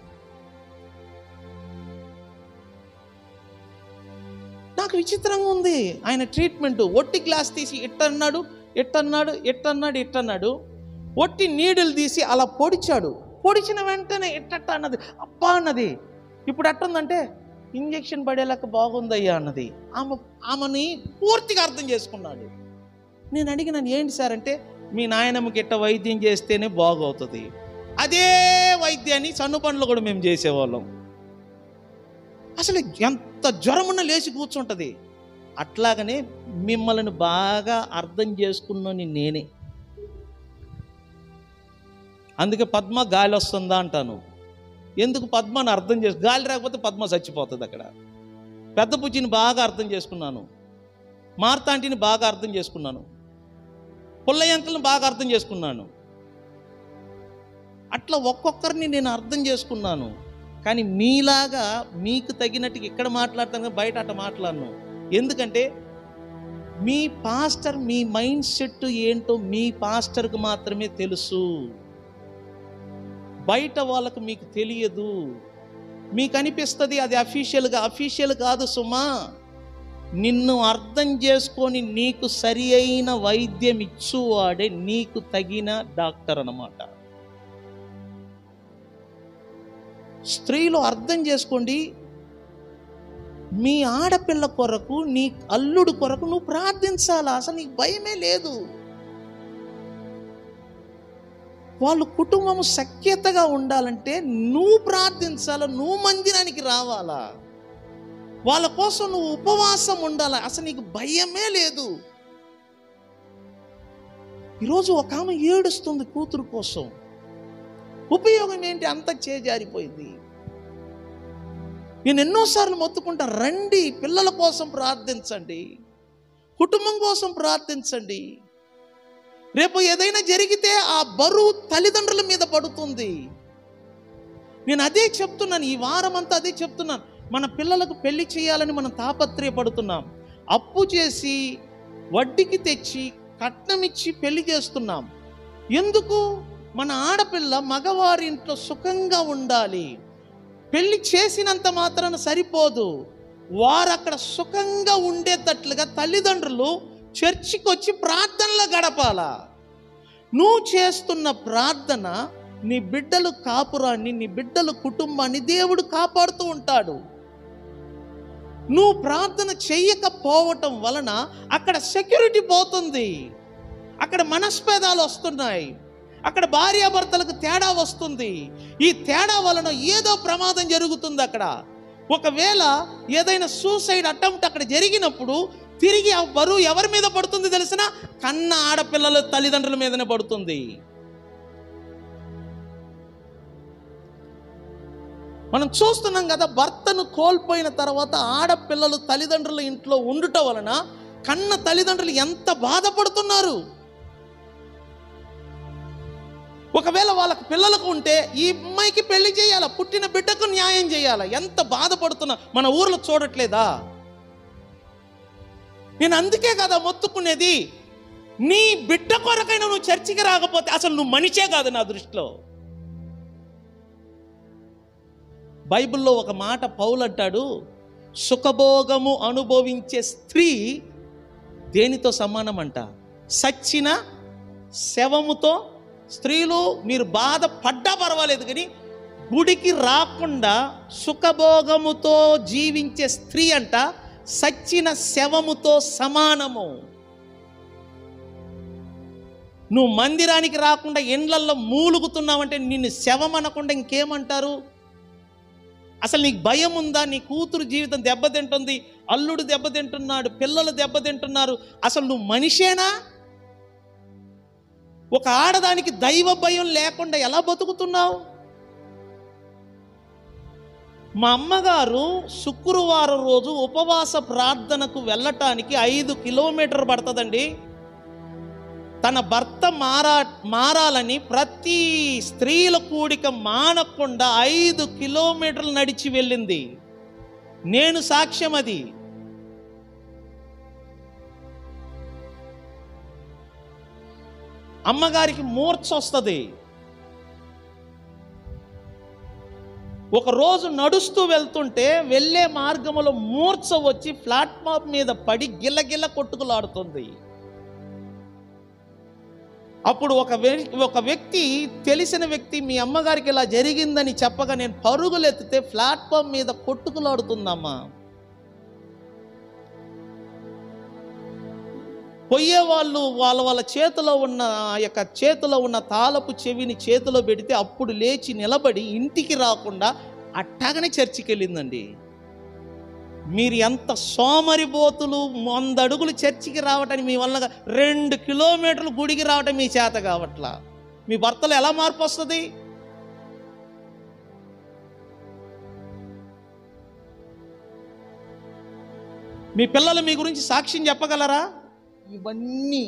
నాకు విచిత్రంగా ఉంది ఆయన ట్రీట్మెంట్ ఒట్టి గ్లాస్ తీసి ఇట్టన్నాడు ఇట్టన్నాడు ఇట్టన్నాడు ఇట్టన్నాడు ఒట్టి నీడలు తీసి అలా పొడిచాడు పొడిచిన వెంటనే ఇట్టట్ట అన్నది అబ్బా అన్నది ఇప్పుడు ఎట్టుందంటే ఇంజెక్షన్ పడేలాక బాగుందయ్యా అన్నది ఆమె ఆమెని పూర్తిగా అర్థం చేసుకున్నాడు నేను అడిగినాను ఏంటి సార్ అంటే మీ నాయనమ్మకి ఇట్ట వైద్యం చేస్తేనే బాగవుతుంది అదే వైద్యాన్ని సన్నుపండ్లు కూడా మేము చేసేవాళ్ళం అసలు ఎంత జ్వరమున్న లేచి కూర్చుంటుంది అట్లాగనే మిమ్మల్ని బాగా అర్థం చేసుకున్నని నేనే అందుకే పద్మ గాలి వస్తుందా అంటాను ఎందుకు పద్మని అర్థం చేసు గాలి రాకపోతే పద్మ చచ్చిపోతుంది అక్కడ పెద్ద పుచ్చిని బాగా అర్థం చేసుకున్నాను మార్తాంటిని బాగా అర్థం చేసుకున్నాను పుల్లయ్య అంకుల్ని బాగా అర్థం చేసుకున్నాను అట్లా ఒక్కొక్కరిని నేను అర్థం చేసుకున్నాను కానీ మీలాగా మీకు తగినట్టుగా ఇక్కడ మాట్లాడతాను కానీ బయట అట్ట మాట్లాడను ఎందుకంటే మీ పాస్టర్ మీ మైండ్ సెట్ ఏంటో మీ పాస్టర్కి మాత్రమే తెలుసు బయట వాళ్ళకు మీకు తెలియదు మీకు అనిపిస్తుంది అది అఫీషియల్గా అఫీషియల్ కాదు సుమా నిన్ను అర్థం చేసుకొని నీకు సరి అయిన వైద్యం ఇచ్చువాడే నీకు తగిన డాక్టర్ అన్నమాట స్త్రీలు అర్థం చేసుకోండి మీ ఆడపిల్ల కొరకు నీ అల్లుడు కొరకు నువ్వు ప్రార్థించాలా అసలు నీకు భయమే లేదు వాళ్ళు కుటుంబం సఖ్యతగా ఉండాలంటే నువ్వు ప్రార్థించాలా నువ్వు మందిరానికి రావాలా వాళ్ళ కోసం నువ్వు ఉపవాసం ఉండాలా అసలు నీకు భయమే లేదు ఈరోజు ఒక ఆమె ఏడుస్తుంది కూతురు కోసం ఉపయోగం ఏంటి అంత చేజారిపోయింది నేను ఎన్నోసార్లు మొత్తుకుంటా రండి పిల్లల కోసం ప్రార్థించండి కుటుంబం కోసం ప్రార్థించండి రేపు ఏదైనా జరిగితే ఆ బరువు తల్లిదండ్రుల మీద పడుతుంది నేను అదే చెప్తున్నాను ఈ వారం అంతా అదే చెప్తున్నాను మన పిల్లలకు పెళ్లి చేయాలని మనం తాపత్రయపడుతున్నాం అప్పు చేసి వడ్డీకి తెచ్చి కట్నం ఇచ్చి పెళ్లి చేస్తున్నాం ఎందుకు మన ఆడపిల్ల మగవారి ఇంట్లో సుఖంగా ఉండాలి పెళ్లి చేసినంత మాత్రాన సరిపోదు వారు అక్కడ సుఖంగా ఉండేటట్లుగా తల్లిదండ్రులు చర్చికి వచ్చి ప్రార్థనలో గడపాల నువ్వు చేస్తున్న ప్రార్థన నీ బిడ్డలు కాపురాన్ని నీ బిడ్డల కుటుంబాన్ని దేవుడు కాపాడుతూ ఉంటాడు నువ్వు ప్రార్థన చెయ్యకపోవటం వలన అక్కడ సెక్యూరిటీ పోతుంది అక్కడ మనస్పేదాలు వస్తున్నాయి అక్కడ భార్యాభర్తలకు తేడా వస్తుంది ఈ తేడా వలన ఏదో ప్రమాదం జరుగుతుంది అక్కడ ఒకవేళ ఏదైనా సూసైడ్ అటెంప్ట్ అక్కడ జరిగినప్పుడు తిరిగి ఆ బరువు ఎవరి మీద పడుతుంది తెలిసిన కన్న ఆడపిల్లల తల్లిదండ్రుల మీదనే పడుతుంది మనం చూస్తున్నాం కదా భర్తను కోల్పోయిన తర్వాత ఆడపిల్లలు తల్లిదండ్రుల ఇంట్లో ఉండుట వలన కన్న తల్లిదండ్రులు ఎంత బాధపడుతున్నారు ఒకవేళ వాళ్ళకి పిల్లలకు ఉంటే ఈ అమ్మాయికి పెళ్లి చేయాలా పుట్టిన బిడ్డకు న్యాయం చేయాలా ఎంత బాధపడుతున్నా మన ఊర్లో చూడట్లేదా నేను అందుకే కదా మొత్తుకునేది నీ బిడ్డ కొరకైనా నువ్వు చర్చికి రాకపోతే అసలు నువ్వు మనిషే కాదు నా దృష్టిలో బైబిల్లో ఒక మాట పౌలు అంటాడు సుఖభోగము అనుభవించే స్త్రీ దేనితో సమానం అంట సచ్చిన శవముతో స్త్రీలు మీరు బాధపడ్డా పర్వాలేదు కానీ గుడికి రాకుండా సుఖభోగముతో జీవించే స్త్రీ అంట సచ్చిన శవముతో సమానము నువ్వు మందిరానికి రాకుండా ఎండ్లల్లో మూలుగుతున్నావంటే నిన్ను శవం అనకుండా ఇంకేమంటారు అసలు నీకు భయం ఉందా నీ కూతురు జీవితం దెబ్బతింటుంది అల్లుడు దెబ్బతింటున్నాడు పిల్లలు దెబ్బతింటున్నారు అసలు నువ్వు మనిషేనా ఒక ఆడదానికి దైవ భయం లేకుండా ఎలా బతుకుతున్నావు మా అమ్మగారు శుక్రవారం రోజు ఉపవాస ప్రార్థనకు వెళ్ళటానికి ఐదు కిలోమీటర్ పడుతుందండి తన భర్త మారా మారాలని ప్రతి స్త్రీల కూడిక మానకుండా ఐదు కిలోమీటర్లు నడిచి వెళ్ళింది నేను సాక్ష్యం అది అమ్మగారికి మూర్ఛ వస్తుంది ఒక రోజు నడుస్తూ వెళ్తుంటే వెళ్ళే మార్గంలో మూర్ఛ వచ్చి ప్లాట్ఫామ్ మీద పడి గిల్లగిల్ల కొట్టుకులాడుతుంది అప్పుడు ఒక వ్య- ఒక వ్యక్తి తెలిసిన వ్యక్తి మీ అమ్మగారికి ఇలా జరిగిందని చెప్పగా నేను పరుగులు ఎత్తితే ప్లాట్ఫామ్ మీద కొట్టుకులాడుతుందమ్మా పొయ్యే వాళ్ళు వాళ్ళ వాళ్ళ చేతిలో ఉన్న ఆ యొక్క చేతిలో ఉన్న తాళపు చెవిని చేతిలో పెడితే అప్పుడు లేచి నిలబడి ఇంటికి రాకుండా అట్టాగనే చర్చికి వెళ్ళిందండి మీరు ఎంత సోమరిపోతులు వంద అడుగులు చర్చికి రావటానికి మీ వల్ల రెండు కిలోమీటర్లు గుడికి రావటం మీ చేత కావట్లా మీ భర్తలో ఎలా మార్పు వస్తుంది మీ పిల్లలు మీ గురించి సాక్ష్యం చెప్పగలరా ఇవన్నీ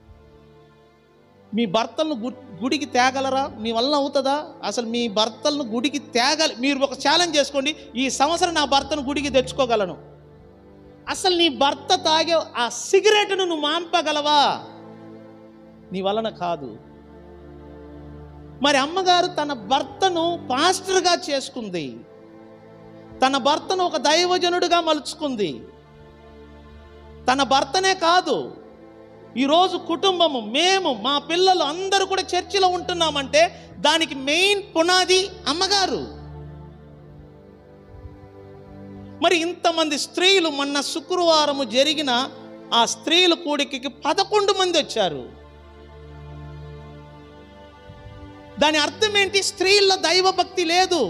మీ భర్తలను గు- గుడికి తేగలరా మీ వల్ల అవుతుందా అసలు మీ భర్తలను గుడికి తేగల మీరు ఒక ఛాలెంజ్ చేసుకోండి ఈ సంవత్సరం నా భర్తను గుడికి తెచ్చుకోగలను అసలు నీ భర్త తాగే ఆ సిగరెట్ను నువ్వు మాంపగలవా నీ వలన కాదు మరి అమ్మగారు తన భర్తను పాస్టర్గా చేసుకుంది తన భర్తను ఒక దైవజనుడిగా మలుచుకుంది తన భర్తనే కాదు ఈరోజు కుటుంబము మేము మా పిల్లలు అందరూ కూడా చర్చిలో ఉంటున్నామంటే దానికి మెయిన్ పునాది అమ్మగారు మరి ఇంతమంది స్త్రీలు మొన్న శుక్రవారము జరిగిన ఆ స్త్రీల కూడికి పదకొండు మంది వచ్చారు దాని అర్థం ఏంటి స్త్రీల దైవభక్తి లేదు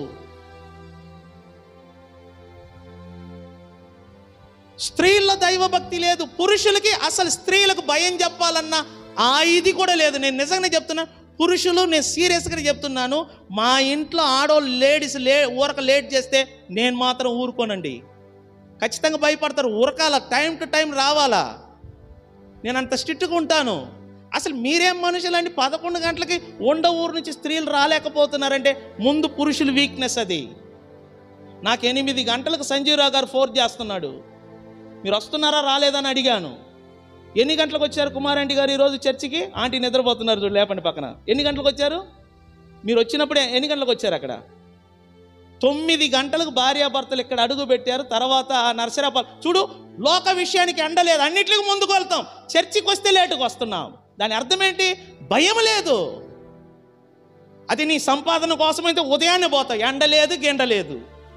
స్త్రీల దైవభక్తి లేదు పురుషులకి అసలు స్త్రీలకు భయం చెప్పాలన్న ఆ ఇది కూడా లేదు నేను నిజంగానే చెప్తున్నా పురుషులు నేను సీరియస్గా చెప్తున్నాను మా ఇంట్లో ఆడవాళ్ళు లేడీస్ లే ఊరక లేట్ చేస్తే నేను మాత్రం ఊరుకోనండి ఖచ్చితంగా భయపడతారు ఉరకాల టైం టు టైం రావాలా నేను అంత స్ట్రిక్ట్గా ఉంటాను అసలు మీరేం మనుషులండి పదకొండు గంటలకి వండ ఊరు నుంచి స్త్రీలు రాలేకపోతున్నారంటే ముందు పురుషుల వీక్నెస్ అది నాకు ఎనిమిది గంటలకు సంజీవరావు గారు ఫోర్త్ చేస్తున్నాడు మీరు వస్తున్నారా రాలేదని అడిగాను ఎన్ని గంటలకు వచ్చారు కుమారాంటి గారు ఈరోజు చర్చికి ఆంటీ నిద్రపోతున్నారు చూడు లేపండి పక్కన ఎన్ని గంటలకు వచ్చారు మీరు వచ్చినప్పుడే ఎన్ని గంటలకు వచ్చారు అక్కడ తొమ్మిది గంటలకు భార్యాభర్తలు ఇక్కడ అడుగు పెట్టారు తర్వాత నర్సరాపాల్ చూడు లోక విషయానికి ఎండలేదు అన్నిటికీ ముందుకు వెళ్తాం చర్చికి వస్తే లేటుకు వస్తున్నాం దాని అర్థం ఏంటి భయం లేదు అది నీ సంపాదన కోసమైతే ఉదయాన్నే పోతావు ఎండ లేదు గెండ లేదు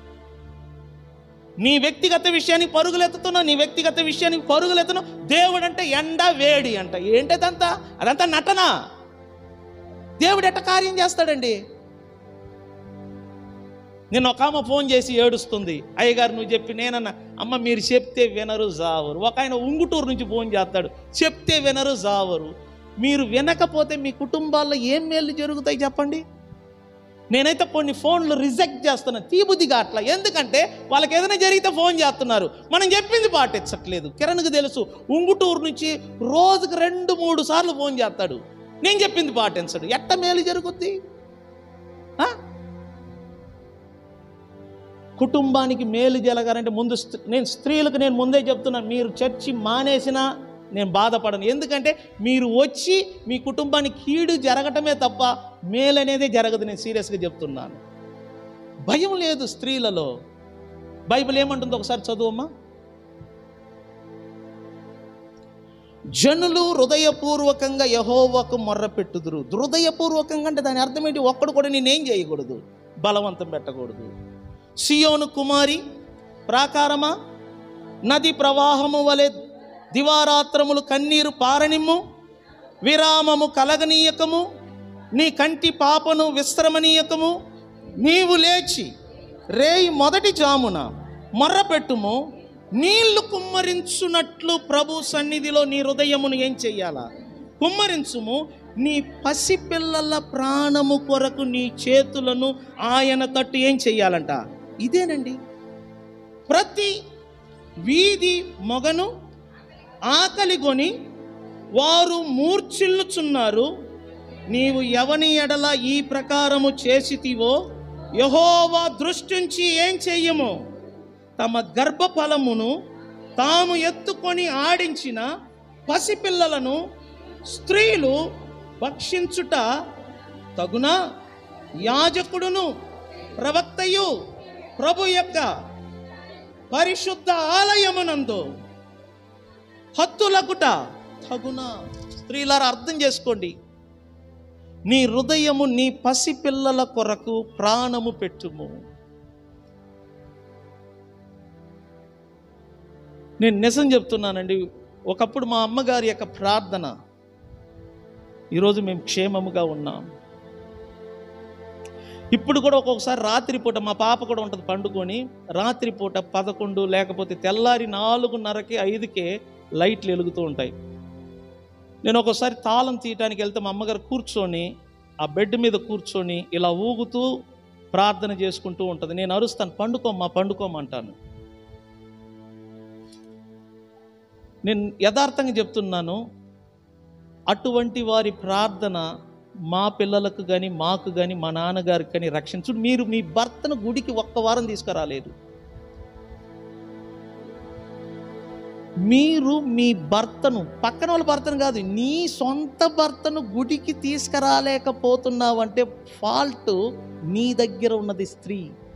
నీ వ్యక్తిగత విషయానికి పరుగులెత్తుతున్నావు నీ వ్యక్తిగత విషయానికి పరుగులెత్తున్నావు దేవుడు అంటే ఎండ వేడి అంట ఏంటదంతా అదంతా నటన దేవుడు ఎట్ట కార్యం చేస్తాడండి నిన్న ఒక ఆమె ఫోన్ చేసి ఏడుస్తుంది అయ్యగారు నువ్వు చెప్పి నేనన్నా అమ్మ మీరు చెప్తే వినరు జావరు ఒక ఆయన ఉంగుటూరు నుంచి ఫోన్ చేస్తాడు చెప్తే వినరు జావరు మీరు వినకపోతే మీ కుటుంబాల్లో ఏం మేలు జరుగుతాయి చెప్పండి నేనైతే కొన్ని ఫోన్లు రిజెక్ట్ చేస్తున్నా తీబుద్ధిగా అట్లా ఎందుకంటే వాళ్ళకి ఏదైనా జరిగితే ఫోన్ చేస్తున్నారు మనం చెప్పింది పాటించట్లేదు కిరణ్కి తెలుసు ఉంగుటూరు నుంచి రోజుకు రెండు మూడు సార్లు ఫోన్ చేస్తాడు నేను చెప్పింది పాటించడు ఎట్ట మేలు జరుగుద్ది ఆ? కుటుంబానికి మేలు జరగాలంటే ముందు స్త్రీ- నేను స్త్రీలకు నేను ముందే చెప్తున్నా మీరు చర్చి మానేసినా నేను బాధపడను ఎందుకంటే మీరు వచ్చి మీ కుటుంబానికి కీడు జరగటమే తప్ప మేలు అనేది జరగదు నేను సీరియస్గా చెప్తున్నాను భయం లేదు స్త్రీలలో బైబిల్ ఏమంటుందో ఒకసారి చదువమ్మా జనులు హృదయపూర్వకంగా యహోవకు మొర్రపెట్టుదురు హృదయపూర్వకంగా అంటే దాని అర్థం ఏంటి ఒక్కడు కూడా నేనేం చేయకూడదు బలవంతం పెట్టకూడదు సియోను కుమారి ప్రాకారమా నది ప్రవాహము వలె దివారాత్రములు కన్నీరు పారనిమ్ము విరామము కలగనీయకము నీ కంటి పాపను విశ్రమనీయకము నీవు లేచి రేయి మొదటి జామున మొర్రపెట్టుము నీళ్లు కుమ్మరించున్నట్లు ప్రభు సన్నిధిలో నీ హృదయమును ఏం చెయ్యాలా కుమ్మరించుము నీ పసిపిల్లల ప్రాణము కొరకు నీ చేతులను ఆయన తట్టు ఏం చెయ్యాలంట ఇదేనండి ప్రతి వీధి మొగను ఆకలిగొని వారు మూర్ఛిల్లుచున్నారు నీవు ఎవని ఎడల ఈ ప్రకారము చేసితివో యహోవా దృష్టించి ఏం చెయ్యము తమ గర్భఫలమును తాము ఎత్తుకొని ఆడించిన పసిపిల్లలను స్త్రీలు భక్షించుట తగునా యాజకుడును ప్రవక్తయు ప్రభు యొక్క పరిశుద్ధ ఆలయమునందు హత్తులకుట తగునా స్త్రీలారా అర్థం చేసుకోండి నీ హృదయము నీ పసిపిల్లల కొరకు ప్రాణము పెట్టుము నేను నిజం చెప్తున్నానండి ఒకప్పుడు మా అమ్మగారి యొక్క ప్రార్థన ఈరోజు మేము క్షేమముగా ఉన్నాం ఇప్పుడు కూడా ఒక్కొక్కసారి రాత్రిపూట మా పాప కూడా ఉంటుంది పండుకొని రాత్రిపూట పదకొండు లేకపోతే తెల్లారి నాలుగున్నరకి ఐదుకే లైట్లు వెలుగుతూ ఉంటాయి నేను ఒక్కోసారి తాళం తీయటానికి వెళ్తే మా అమ్మగారు కూర్చొని ఆ బెడ్ మీద కూర్చొని ఇలా ఊగుతూ ప్రార్థన చేసుకుంటూ ఉంటుంది నేను అరుస్తాను పండుకోమ్మా పండుకోమంటాను నేను యథార్థంగా చెప్తున్నాను అటువంటి వారి ప్రార్థన మా పిల్లలకు కానీ మాకు కానీ మా నాన్నగారికి కానీ రక్షించు మీరు మీ భర్తను గుడికి ఒక్క వారం తీసుకురాలేదు మీరు మీ భర్తను పక్కన వాళ్ళ భర్తను కాదు నీ సొంత భర్తను గుడికి తీసుకురాలేకపోతున్నావంటే ఫాల్ట్ నీ దగ్గర ఉన్నది స్త్రీ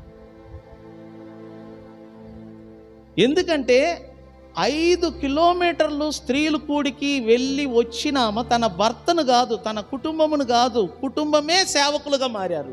ఎందుకంటే ఐదు కిలోమీటర్లు స్త్రీలు కూడికి వెళ్ళి వచ్చినామ తన భర్తను కాదు తన కుటుంబమును కాదు కుటుంబమే సేవకులుగా మారారు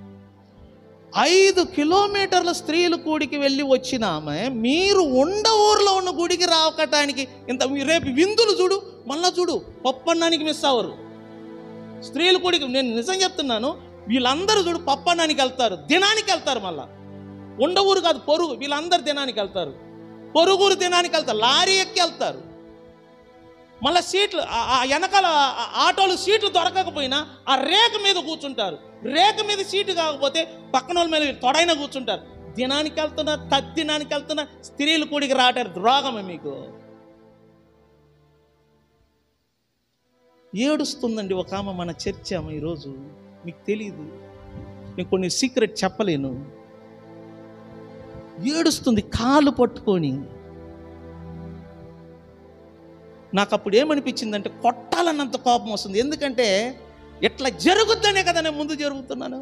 ఐదు కిలోమీటర్ల స్త్రీలు కూడికి వెళ్ళి వచ్చినామె మీరు ఉండ ఊర్లో ఉన్న గుడికి రావకటానికి ఇంత రేపు విందులు చూడు మళ్ళా చూడు పప్పన్నానికి మిస్ అవ్వరు స్త్రీలు కూడికి నేను నిజం చెప్తున్నాను వీళ్ళందరూ చూడు పప్పన్నానికి వెళ్తారు దినానికి వెళ్తారు మళ్ళా ఉండ ఊరు కాదు పొరుగు వీళ్ళందరూ దినానికి వెళ్తారు పొరుగురు దినానికి వెళ్తారు లారీ ఎక్కి వెళ్తారు మళ్ళీ సీట్లు ఆ- ఆ వెనకాల ఆ ఆటోలు సీట్లు దొరకకపోయినా ఆ రేక మీద కూర్చుంటారు రేక మీద సీటు కాకపోతే పక్కన వాళ్ళ మీద తొడైన కూర్చుంటారు దినానికి వెళ్తున్నా తద్దినానికి వెళ్తున్నా స్త్రీలు కూడికి రావటారు ద్రోగమే మీకు ఏడుస్తుందండి ఒక ఆమె మన చర్చ ఆమె ఈరోజు మీకు తెలియదు నేను కొన్ని సీక్రెట్ చెప్పలేను ఏడుస్తుంది కాలు పట్టుకొని నాకు అప్పుడు ఏమనిపించిందంటే కొట్టాలన్నంత కోపం వస్తుంది ఎందుకంటే ఇట్లా జరుగుద్దనే కదా నేను ముందు జరుగుతున్నాను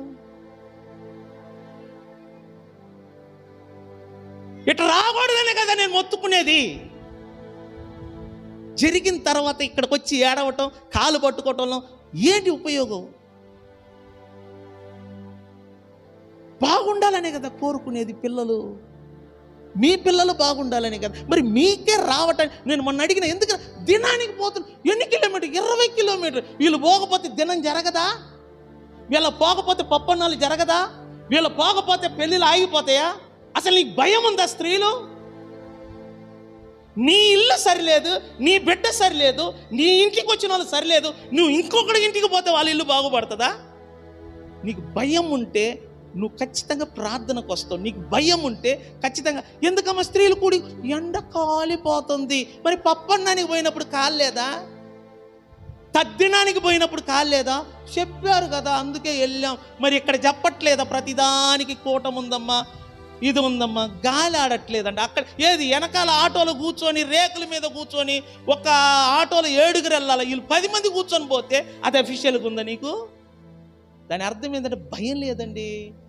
ఇట్లా రాకూడదనే కదా నేను మొత్తుకునేది జరిగిన తర్వాత ఇక్కడికి వచ్చి ఏడవటం కాలు పట్టుకోవటంలో ఏంటి ఉపయోగం బాగుండాలనే కదా కోరుకునేది పిల్లలు మీ పిల్లలు బాగుండాలని కదా మరి మీకే రావటం నేను మొన్న అడిగిన ఎందుకు దినానికి పోతున్నా ఎన్ని కిలోమీటర్ ఇరవై కిలోమీటర్ వీళ్ళు పోకపోతే దినం జరగదా వీళ్ళ పోకపోతే పప్పన్నాలు జరగదా వీళ్ళు పోకపోతే పెళ్ళిళ్ళు ఆగిపోతాయా అసలు నీకు భయం ఉందా స్త్రీలు నీ ఇల్లు సరిలేదు నీ బిడ్డ సరిలేదు నీ ఇంటికి వచ్చిన వాళ్ళు సరిలేదు నువ్వు ఇంకొకటి ఇంటికి పోతే వాళ్ళ ఇల్లు బాగుపడుతుందా నీకు భయం ఉంటే నువ్వు ఖచ్చితంగా ప్రార్థనకు వస్తావు నీకు భయం ఉంటే ఖచ్చితంగా ఎందుకమ్మా స్త్రీలు కూడి ఎండ కాలిపోతుంది మరి పప్పన్నానికి పోయినప్పుడు కాలేదా తద్దినానికి పోయినప్పుడు కాలేదా చెప్పారు కదా అందుకే వెళ్ళాం మరి ఇక్కడ చెప్పట్లేదా ప్రతిదానికి కూటం ఉందమ్మా ఇది ఉందమ్మా గాలి ఆడట్లేదండి అక్కడ ఏది వెనకాల ఆటోలో కూర్చొని రేకుల మీద కూర్చొని ఒక ఆటోలో ఏడుగురు వెళ్ళాలి వీళ్ళు పది మంది కూర్చొని పోతే అది అఫీషియల్గా ఉందా నీకు దాని అర్థం ఏంటంటే భయం లేదండి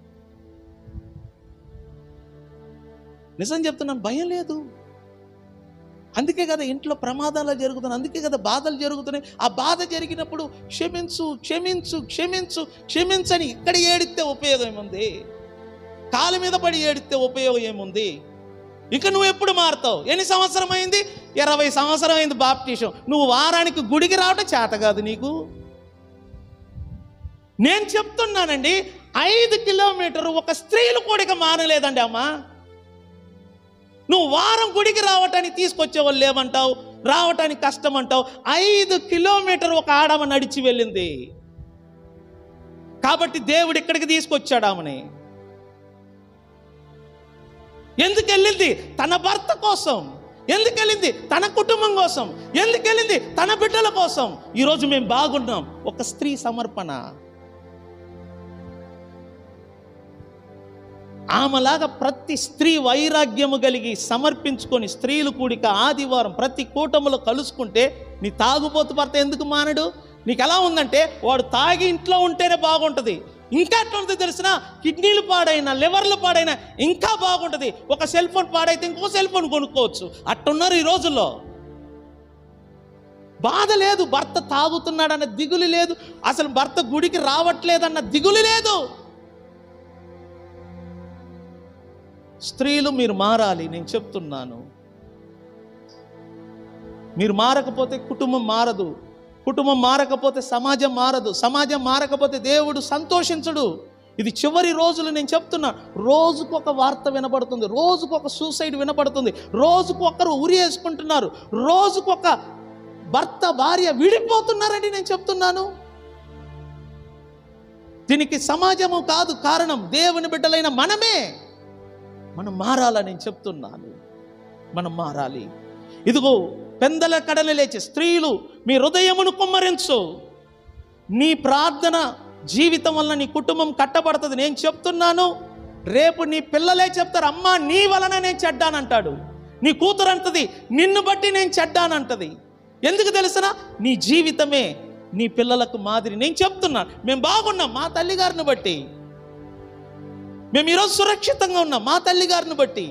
నిజం చెప్తున్నాను భయం లేదు అందుకే కదా ఇంట్లో ప్రమాదాలు జరుగుతున్నాయి అందుకే కదా బాధలు జరుగుతున్నాయి ఆ బాధ జరిగినప్పుడు క్షమించు క్షమించు క్షమించు క్షమించని ఇక్కడ ఏడితే ఉపయోగం ఏముంది కాలు మీద పడి ఏడితే ఉపయోగం ఏముంది ఇక నువ్వు ఎప్పుడు మారుతావు ఎన్ని సంవత్సరం అయింది ఇరవై సంవత్సరం అయింది బాప్టిషం నువ్వు వారానికి గుడికి రావటం చేత కాదు నీకు నేను చెప్తున్నానండి ఐదు కిలోమీటర్ ఒక స్త్రీలు కూడిక మానలేదండి అమ్మా నువ్వు వారం గుడికి రావటానికి తీసుకొచ్చేవాళ్ళు లేవంటావు రావటానికి కష్టం అంటావు ఐదు కిలోమీటర్ ఒక ఆడమ నడిచి వెళ్ళింది కాబట్టి దేవుడు ఇక్కడికి తీసుకొచ్చాడు ఆమెని ఎందుకు వెళ్ళింది తన భర్త కోసం ఎందుకు వెళ్ళింది తన కుటుంబం కోసం ఎందుకు వెళ్ళింది తన బిడ్డల కోసం ఈరోజు మేము బాగున్నాం ఒక స్త్రీ సమర్పణ ఆమెలాగా ప్రతి స్త్రీ వైరాగ్యము కలిగి సమర్పించుకొని స్త్రీలు కూడిక ఆదివారం ప్రతి కూటములో కలుసుకుంటే నీ తాగుబోతు భర్త ఎందుకు మానడు నీకు ఎలా ఉందంటే వాడు తాగి ఇంట్లో ఉంటేనే బాగుంటుంది ఇంకా ఎట్లా ఉంటుంది తెలిసిన కిడ్నీలు పాడైనా లివర్లు పాడైనా ఇంకా బాగుంటుంది ఒక సెల్ ఫోన్ పాడైతే ఇంకో సెల్ ఫోన్ కొనుక్కోవచ్చు అట్టున్నారు ఈ రోజుల్లో బాధ లేదు భర్త తాగుతున్నాడన్న దిగులు లేదు అసలు భర్త గుడికి రావట్లేదన్న దిగులు లేదు స్త్రీలు మీరు మారాలి నేను చెప్తున్నాను మీరు మారకపోతే కుటుంబం మారదు కుటుంబం మారకపోతే సమాజం మారదు సమాజం మారకపోతే దేవుడు సంతోషించడు ఇది చివరి రోజులు నేను చెప్తున్నా రోజుకొక వార్త వినపడుతుంది రోజుకొక సూసైడ్ వినపడుతుంది రోజుకొకరు ఉరి వేసుకుంటున్నారు రోజుకొక భర్త భార్య విడిపోతున్నారని నేను చెప్తున్నాను దీనికి సమాజము కాదు కారణం దేవుని బిడ్డలైన మనమే మనం మారాలని నేను చెప్తున్నాను మనం మారాలి ఇదిగో పెందల కడలు లేచి స్త్రీలు మీ హృదయమును కుమ్మరించు నీ ప్రార్థన జీవితం వల్ల నీ కుటుంబం కట్టబడుతుంది నేను చెప్తున్నాను రేపు నీ పిల్లలే చెప్తారు అమ్మా నీ వలన నేను చెడ్డానంటాడు నీ కూతురు అంటది నిన్ను బట్టి నేను చెడ్డానంటది ఎందుకు తెలుసునా నీ జీవితమే నీ పిల్లలకు మాదిరి నేను చెప్తున్నాను మేము బాగున్నాం మా తల్లిగారిని బట్టి మేము ఈరోజు సురక్షితంగా ఉన్నాం మా తల్లిగారిని బట్టి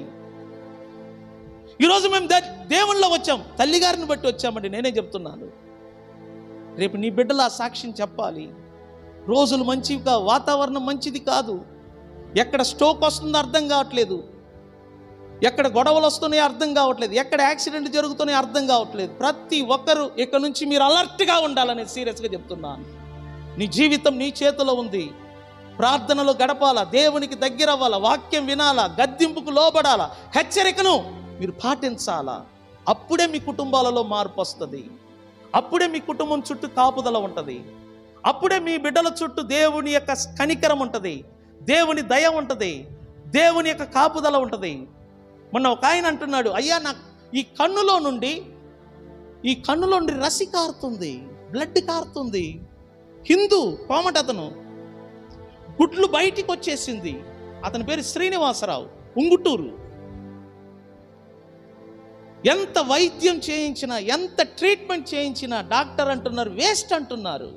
ఈరోజు మేము దే- దేవుళ్ళో వచ్చాం తల్లిగారిని బట్టి వచ్చామండి నేనే చెప్తున్నాను రేపు నీ బిడ్డలు ఆ సాక్ష్యం చెప్పాలి రోజులు మంచివి కావు వాతావరణం మంచిది కాదు ఎక్కడ స్ట్రోక్ వస్తుందో అర్థం కావట్లేదు ఎక్కడ గొడవలు వస్తున్నాయో అర్థం కావట్లేదు ఎక్కడ యాక్సిడెంట్ జరుగుతున్నాయో అర్థం కావట్లేదు ప్రతి ఒక్కరు ఇక్కడ నుంచి మీరు అలర్ట్గా ఉండాలని సీరియస్గా చెప్తున్నాను నీ జీవితం నీ చేతిలో ఉంది ప్రార్థనలో గడపాలా దేవునికి దగ్గర అవ్వాలా వాక్యం వినాలా గద్దింపుకు లోబడాలా హెచ్చరికను మీరు పాటించాలా అప్పుడే మీ కుటుంబాలలో మార్పు వస్తుంది అప్పుడే మీ కుటుంబం చుట్టూ కాపుదల ఉంటుంది అప్పుడే మీ బిడ్డల చుట్టూ దేవుని యొక్క కనికరం ఉంటుంది దేవుని దయ ఉంటుంది దేవుని యొక్క కాపుదల ఉంటుంది మొన్న ఒక ఆయన అంటున్నాడు అయ్యా నా ఈ కన్నులో నుండి ఈ కన్నులో నుండి రసి కారుతుంది బ్లడ్ కారుతుంది హిందూ కోమట అతను గుడ్లు బయటికి వచ్చేసింది అతని పేరు శ్రీనివాసరావు ఉంగుటూరు ఎంత వైద్యం చేయించినా ఎంత ట్రీట్మెంట్ చేయించినా డాక్టర్ అంటున్నారు వేస్ట్ అంటున్నారు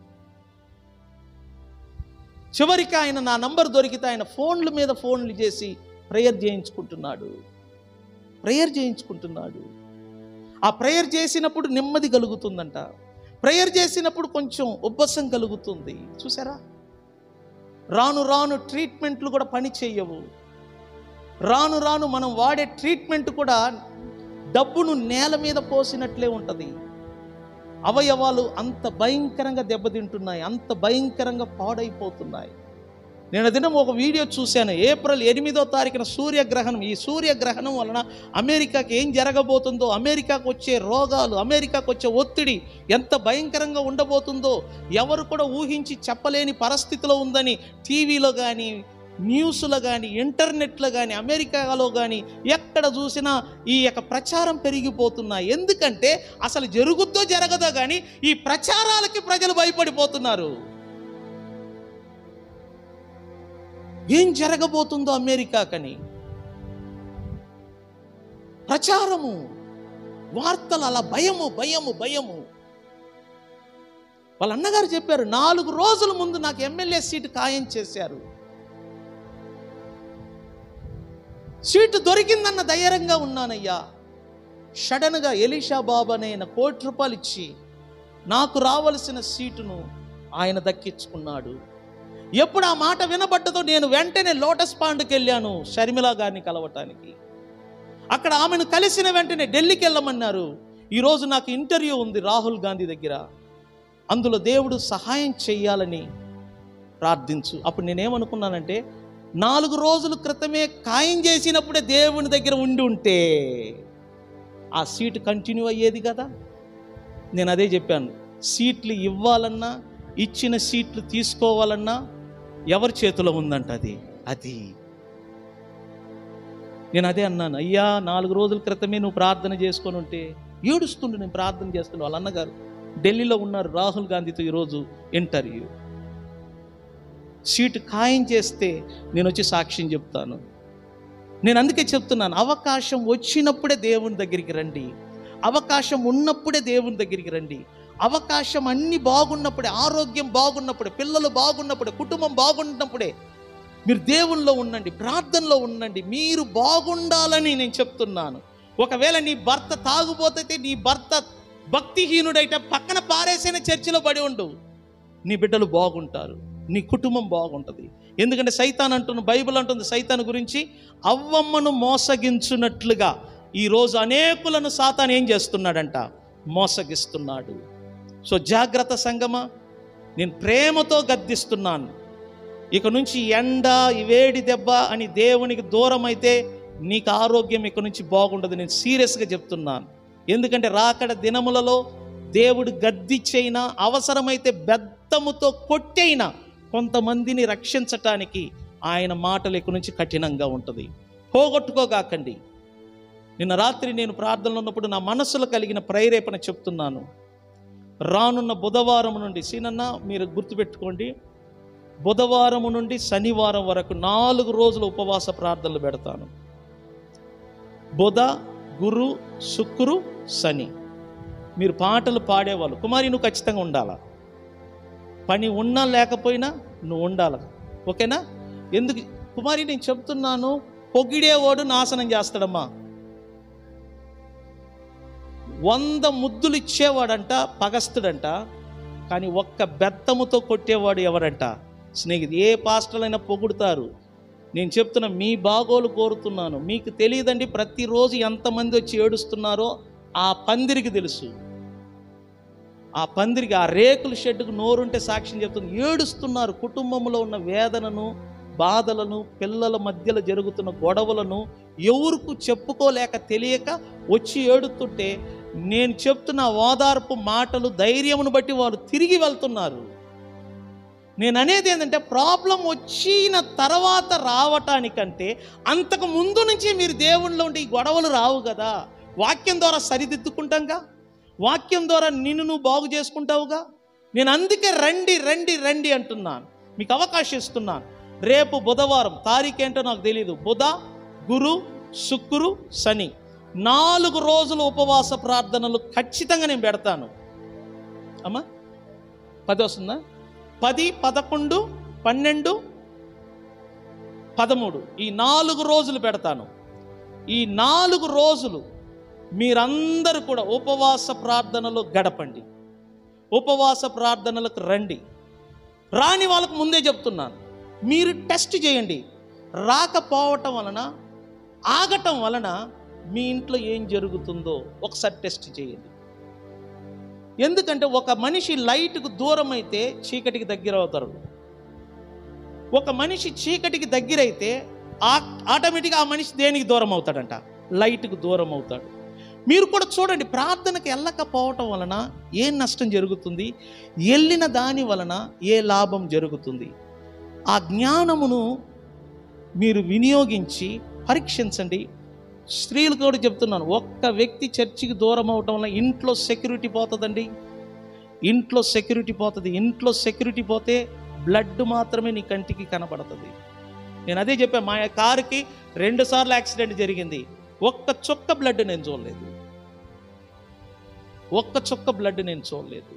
చివరికి ఆయన నా నంబర్ దొరికితే ఆయన ఫోన్ల మీద ఫోన్లు చేసి ప్రేయర్ చేయించుకుంటున్నాడు ప్రేయర్ చేయించుకుంటున్నాడు ఆ ప్రేయర్ చేసినప్పుడు నెమ్మది కలుగుతుందంట ప్రేయర్ చేసినప్పుడు కొంచెం ఉబ్బసం కలుగుతుంది చూసారా రాను రాను ట్రీట్మెంట్లు కూడా పని చేయవు రాను రాను మనం వాడే ట్రీట్మెంట్ కూడా డబ్బును నేల మీద పోసినట్లే ఉంటుంది అవయవాలు అంత భయంకరంగా దెబ్బతింటున్నాయి అంత భయంకరంగా పాడైపోతున్నాయి నేను దినం ఒక వీడియో చూశాను ఏప్రిల్ ఎనిమిదో తారీఖున సూర్యగ్రహణం ఈ సూర్యగ్రహణం వలన అమెరికాకి ఏం జరగబోతుందో అమెరికాకు వచ్చే రోగాలు అమెరికాకు వచ్చే ఒత్తిడి ఎంత భయంకరంగా ఉండబోతుందో ఎవరు కూడా ఊహించి చెప్పలేని పరిస్థితిలో ఉందని టీవీలో కానీ న్యూస్లో కానీ ఇంటర్నెట్లో కానీ అమెరికాలో కానీ ఎక్కడ చూసినా ఈ యొక్క ప్రచారం పెరిగిపోతున్నాయి ఎందుకంటే అసలు జరుగుద్దో జరగదో కానీ ఈ ప్రచారాలకి ప్రజలు భయపడిపోతున్నారు ఏం జరగబోతుందో అమెరికాకని ప్రచారము వార్తలు అలా భయము భయము భయము వాళ్ళ అన్నగారు చెప్పారు నాలుగు రోజుల ముందు నాకు ఎమ్మెల్యే సీటు ఖాయం చేశారు సీటు దొరికిందన్న ధైర్యంగా ఉన్నానయ్యా సడన్గా ఎలీషా బాబు అనే ఆయన కోటి రూపాయలు ఇచ్చి నాకు రావలసిన సీటును ఆయన దక్కించుకున్నాడు ఎప్పుడు ఆ మాట వినబడ్డదో నేను వెంటనే లోటస్ పాండ్కి వెళ్ళాను షర్మిల గారిని కలవటానికి అక్కడ ఆమెను కలిసిన వెంటనే ఢిల్లీకి వెళ్ళమన్నారు ఈరోజు నాకు ఇంటర్వ్యూ ఉంది రాహుల్ గాంధీ దగ్గర అందులో దేవుడు సహాయం చెయ్యాలని ప్రార్థించు అప్పుడు నేనేమనుకున్నానంటే నాలుగు రోజుల క్రితమే ఖాయం చేసినప్పుడే దేవుని దగ్గర ఉండి ఉంటే ఆ సీటు కంటిన్యూ అయ్యేది కదా నేను అదే చెప్పాను సీట్లు ఇవ్వాలన్నా ఇచ్చిన సీట్లు తీసుకోవాలన్నా ఎవరి చేతిలో ఉందంట అది అది నేను అదే అన్నాను అయ్యా నాలుగు రోజుల క్రితమే నువ్వు ప్రార్థన చేసుకొని ఉంటే ఏడుస్తుండు నేను ప్రార్థన చేస్తున్నాను వాళ్ళ అన్నగారు ఢిల్లీలో ఉన్నారు రాహుల్ గాంధీతో ఈరోజు ఇంటర్వ్యూ సీటు ఖాయం చేస్తే నేను వచ్చి సాక్ష్యం చెప్తాను నేను అందుకే చెప్తున్నాను అవకాశం వచ్చినప్పుడే దేవుని దగ్గరికి రండి అవకాశం ఉన్నప్పుడే దేవుని దగ్గరికి రండి అవకాశం అన్ని బాగున్నప్పుడే ఆరోగ్యం బాగున్నప్పుడే పిల్లలు బాగున్నప్పుడే కుటుంబం బాగున్నప్పుడే మీరు దేవుల్లో ఉండండి ప్రార్థనలో ఉండండి మీరు బాగుండాలని నేను చెప్తున్నాను ఒకవేళ నీ భర్త తాగుబోతే నీ భర్త భక్తిహీనుడైతే పక్కన పారేసిన చర్చిలో పడి ఉండు నీ బిడ్డలు బాగుంటారు నీ కుటుంబం బాగుంటుంది ఎందుకంటే సైతాన్ అంటున్న బైబిల్ అంటుంది సైతాన్ గురించి అవ్వమ్మను మోసగించున్నట్లుగా ఈరోజు అనేకులను సాతాన్ ఏం చేస్తున్నాడంట మోసగిస్తున్నాడు సో జాగ్రత్త సంగమా నేను ప్రేమతో గద్దిస్తున్నాను ఇక నుంచి ఎండ ఈ వేడి దెబ్బ అని దేవునికి దూరం అయితే నీకు ఆరోగ్యం ఇక నుంచి బాగుండదు నేను సీరియస్గా చెప్తున్నాను ఎందుకంటే రాకడ దినములలో దేవుడు గద్దిచ్చైనా అవసరమైతే బెత్తముతో కొట్టైనా కొంతమందిని రక్షించటానికి ఆయన మాటలు ఇక నుంచి కఠినంగా ఉంటుంది పోగొట్టుకోగాకండి నిన్న రాత్రి నేను ప్రార్థనలో ఉన్నప్పుడు నా మనసులో కలిగిన ప్రేరేపణ చెప్తున్నాను రానున్న బుధవారం నుండి సీనన్న మీరు గుర్తుపెట్టుకోండి బుధవారం నుండి శనివారం వరకు నాలుగు రోజులు ఉపవాస ప్రార్థనలు పెడతాను బుధ గురు శుక్రు శని మీరు పాటలు పాడేవాళ్ళు కుమారి నువ్వు ఖచ్చితంగా ఉండాలా పని ఉన్నా లేకపోయినా నువ్వు ఉండాలి ఓకేనా ఎందుకు కుమారి నేను చెప్తున్నాను పొగిడేవాడు నాశనం చేస్తాడమ్మా వంద ముద్దులు ఇచ్చేవాడంట పగస్తుడంట కానీ ఒక్క బెత్తముతో కొట్టేవాడు ఎవరంట స్నేహితుడు ఏ పాస్టర్లైనా పొగుడుతారు నేను చెప్తున్నా మీ బాగోలు కోరుతున్నాను మీకు తెలియదండి ప్రతిరోజు ఎంతమంది వచ్చి ఏడుస్తున్నారో ఆ పందిరికి తెలుసు ఆ పందిరికి ఆ రేకుల షెడ్డుకు నోరుంటే సాక్ష్యం చెప్తుంది ఏడుస్తున్నారు కుటుంబంలో ఉన్న వేదనను బాధలను పిల్లల మధ్యలో జరుగుతున్న గొడవలను ఎవరికి చెప్పుకోలేక తెలియక వచ్చి ఏడుతుంటే నేను చెప్తున్న ఓదార్పు మాటలు ధైర్యమును బట్టి వారు తిరిగి వెళ్తున్నారు నేను అనేది ఏంటంటే ప్రాబ్లం వచ్చిన తర్వాత రావటానికంటే అంతకు ముందు నుంచి మీరు దేవుళ్ళలో ఉంటే ఈ గొడవలు రావు కదా వాక్యం ద్వారా సరిదిద్దుకుంటాంగా వాక్యం ద్వారా నిన్ను నువ్వు బాగు చేసుకుంటావుగా నేను అందుకే రండి రండి రండి అంటున్నాను మీకు అవకాశం ఇస్తున్నాను రేపు బుధవారం తారీఖు ఏంటో నాకు తెలియదు బుధ గురు శుక్రు శని నాలుగు రోజులు ఉపవాస ప్రార్థనలు ఖచ్చితంగా నేను పెడతాను అమ్మా పది వస్తుందా పది పదకొండు పన్నెండు పదమూడు ఈ నాలుగు రోజులు పెడతాను ఈ నాలుగు రోజులు మీరందరూ కూడా ఉపవాస ప్రార్థనలో గడపండి ఉపవాస ప్రార్థనలకు రండి రాని వాళ్ళకు ముందే చెప్తున్నాను మీరు టెస్ట్ చేయండి రాకపోవటం వలన ఆగటం వలన మీ ఇంట్లో ఏం జరుగుతుందో ఒకసారి టెస్ట్ చేయండి ఎందుకంటే ఒక మనిషి లైట్కు దూరం అయితే చీకటికి దగ్గర అవుతారు ఒక మనిషి చీకటికి దగ్గరైతే ఆ- ఆటోమేటిక్గా ఆ మనిషి దేనికి దూరం అవుతాడంట లైట్కు దూరం అవుతాడు మీరు కూడా చూడండి ప్రార్థనకు వెళ్ళకపోవటం వలన ఏ నష్టం జరుగుతుంది వెళ్ళిన దాని వలన ఏ లాభం జరుగుతుంది ఆ జ్ఞానమును మీరు వినియోగించి పరీక్షించండి స్త్రీలు కూడా చెప్తున్నాను ఒక్క వ్యక్తి చర్చికి దూరం అవటం వల్ల ఇంట్లో సెక్యూరిటీ పోతుందండి ఇంట్లో సెక్యూరిటీ పోతుంది ఇంట్లో సెక్యూరిటీ పోతే బ్లడ్ మాత్రమే నీ కంటికి కనబడుతుంది నేను అదే చెప్పాను మా కారుకి రెండు సార్లు యాక్సిడెంట్ జరిగింది ఒక్క చుక్క బ్లడ్ నేను చూడలేదు ఒక్క చుక్క బ్లడ్ నేను చూడలేదు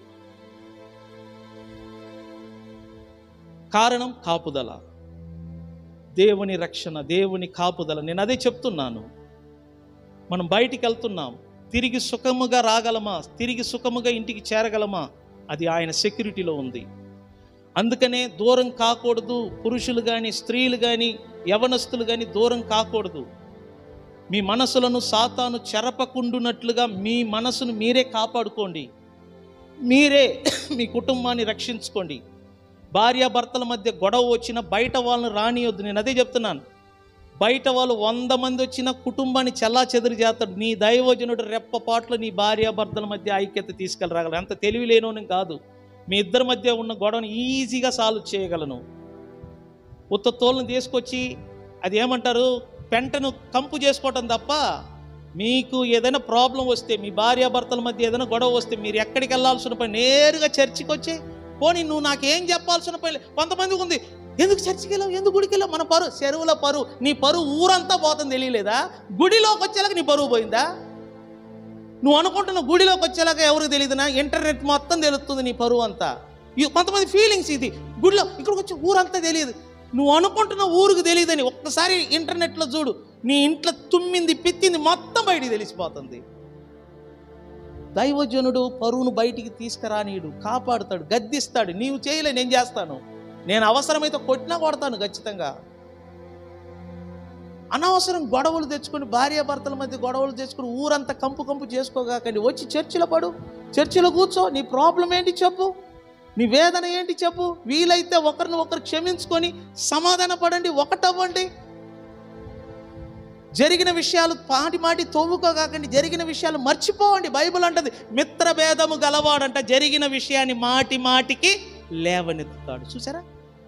కారణం కాపుదల దేవుని రక్షణ దేవుని కాపుదల నేను అదే చెప్తున్నాను మనం బయటికి వెళ్తున్నాం తిరిగి సుఖముగా రాగలమా తిరిగి సుఖముగా ఇంటికి చేరగలమా అది ఆయన సెక్యూరిటీలో ఉంది అందుకనే దూరం కాకూడదు పురుషులు కానీ స్త్రీలు కానీ యవనస్తులు కానీ దూరం కాకూడదు మీ మనసులను సాతాను చెరపకుండునట్లుగా మీ మనసును మీరే కాపాడుకోండి మీరే మీ కుటుంబాన్ని రక్షించుకోండి భార్యాభర్తల మధ్య గొడవ వచ్చిన బయట వాళ్ళని రానియొద్దు నేను అదే చెప్తున్నాను బయట వాళ్ళు వంద మంది వచ్చిన కుటుంబాన్ని చల్లా చెదురు చేస్తాడు నీ దైవజనుడు రెప్పపాట్లు నీ భార్యాభర్తల మధ్య ఐక్యత తీసుకెళ్ళరాగలరు అంత తెలివి లేనోని కాదు మీ ఇద్దరి మధ్య ఉన్న గొడవను ఈజీగా సాల్వ్ చేయగలను ఉత్త తోలను తీసుకొచ్చి అది ఏమంటారు పెంటను కంపు చేసుకోవటం తప్ప మీకు ఏదైనా ప్రాబ్లం వస్తే మీ భార్యాభర్తల మధ్య ఏదైనా గొడవ వస్తే మీరు ఎక్కడికి వెళ్ళాల్సిన పని నేరుగా చర్చికి వచ్చి పోనీ నువ్వు నాకేం చెప్పాల్సిన పని లే- కొంతమందికి ఉంది ఎందుకు చర్చికి వెళ్ళావు ఎందుకు గుడికి వెళ్ళావు మన పరు చెరువుల పరు నీ పరు ఊరంతా పోతుంది తెలియలేదా గుడిలోకి వచ్చేలాగా నీ పరువు పోయిందా నువ్వు అనుకుంటున్న గుడిలోకి వచ్చేలాగా ఎవరికి తెలియదునా ఇంటర్నెట్ మొత్తం తెలుస్తుంది నీ పరువు అంతా ఇ- కొంతమంది ఫీలింగ్స్ ఇది గుడిలో ఇక్కడికి వచ్చి ఊరంతా తెలియదు నువ్వు అనుకుంటున్న ఊరికి తెలియదని ఒక్కసారి ఇంటర్నెట్లో చూడు నీ ఇంట్లో తుమ్మింది పిత్తింది మొత్తం బయటికి తెలిసిపోతుంది దైవజనుడు పరువును బయటికి తీసుకురానీయుడు కాపాడుతాడు గద్దిస్తాడు నీవు చేయలే నేను చేస్తాను నేను అవసరమైతే కొట్టినా కొడతాను ఖచ్చితంగా అనవసరం గొడవలు తెచ్చుకొని భార్యాభర్తల మధ్య గొడవలు తెచ్చుకొని ఊరంతా కంపు కంపు చేసుకోగాకండి వచ్చి చర్చిలో పడు చర్చిలో కూర్చో నీ ప్రాబ్లం ఏంటి చెప్పు నీ వేదన ఏంటి చెప్పు వీలైతే ఒకరిని ఒకరు క్షమించుకొని సమాధాన పడండి ఒకటవ్వండి జరిగిన విషయాలు పాటి మాటి తవ్వుకోగాకండి జరిగిన విషయాలు మర్చిపోవండి బైబిల్ అంటది మిత్రభేదము గలవాడంట జరిగిన విషయాన్ని మాటి మాటికి లేవనెత్తుతాడు చూసారా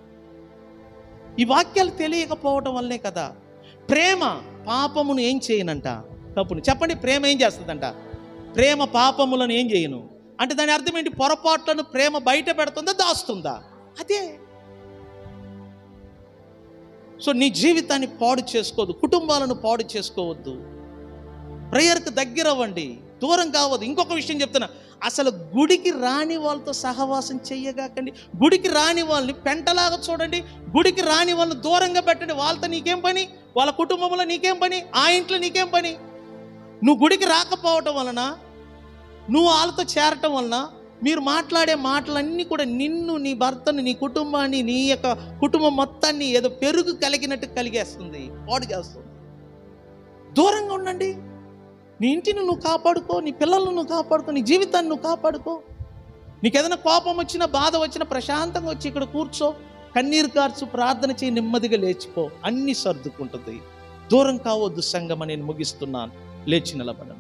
ఈ వాక్యాలు తెలియకపోవటం వల్లే కదా ప్రేమ పాపమును ఏం చేయనంట తప్పును చెప్పండి ప్రేమ ఏం చేస్తుందంట ప్రేమ పాపములను ఏం చేయను అంటే దాని అర్థం ఏంటి పొరపాట్లను ప్రేమ బయట పెడుతుందా దాస్తుందా అదే సో నీ జీవితాన్ని పాడు చేసుకోవద్దు కుటుంబాలను పాడు చేసుకోవద్దు ప్రేయర్కి దగ్గర అవ్వండి దూరం కావద్దు ఇంకొక విషయం చెప్తున్నా అసలు గుడికి రాని వాళ్ళతో సహవాసం చెయ్యగాకండి గుడికి రాని వాళ్ళని పెంటలాగా చూడండి గుడికి రాని వాళ్ళని దూరంగా పెట్టండి వాళ్ళతో నీకేం పని వాళ్ళ కుటుంబంలో నీకేం పని ఆ ఇంట్లో నీకేం పని నువ్వు గుడికి రాకపోవటం వలన నువ్వు వాళ్ళతో చేరటం వలన మీరు మాట్లాడే మాటలన్నీ కూడా నిన్ను నీ భర్తను నీ కుటుంబాన్ని నీ యొక్క కుటుంబం మొత్తాన్ని ఏదో పెరుగు కలిగినట్టు కలిగేస్తుంది పాడు చేస్తుంది దూరంగా ఉండండి నీ ఇంటిని నువ్వు కాపాడుకో నీ పిల్లలను నువ్వు కాపాడుకో నీ జీవితాన్ని నువ్వు కాపాడుకో నీకు ఏదైనా కోపం వచ్చినా బాధ వచ్చినా ప్రశాంతంగా వచ్చి ఇక్కడ కూర్చో కన్నీరు కార్చు ప్రార్థన చేయి నెమ్మదిగా లేచిపో అన్నీ సర్దుకుంటుంది దూరం కావద్దు సంగమ నేను ముగిస్తున్నాను లేచి నిలబడండి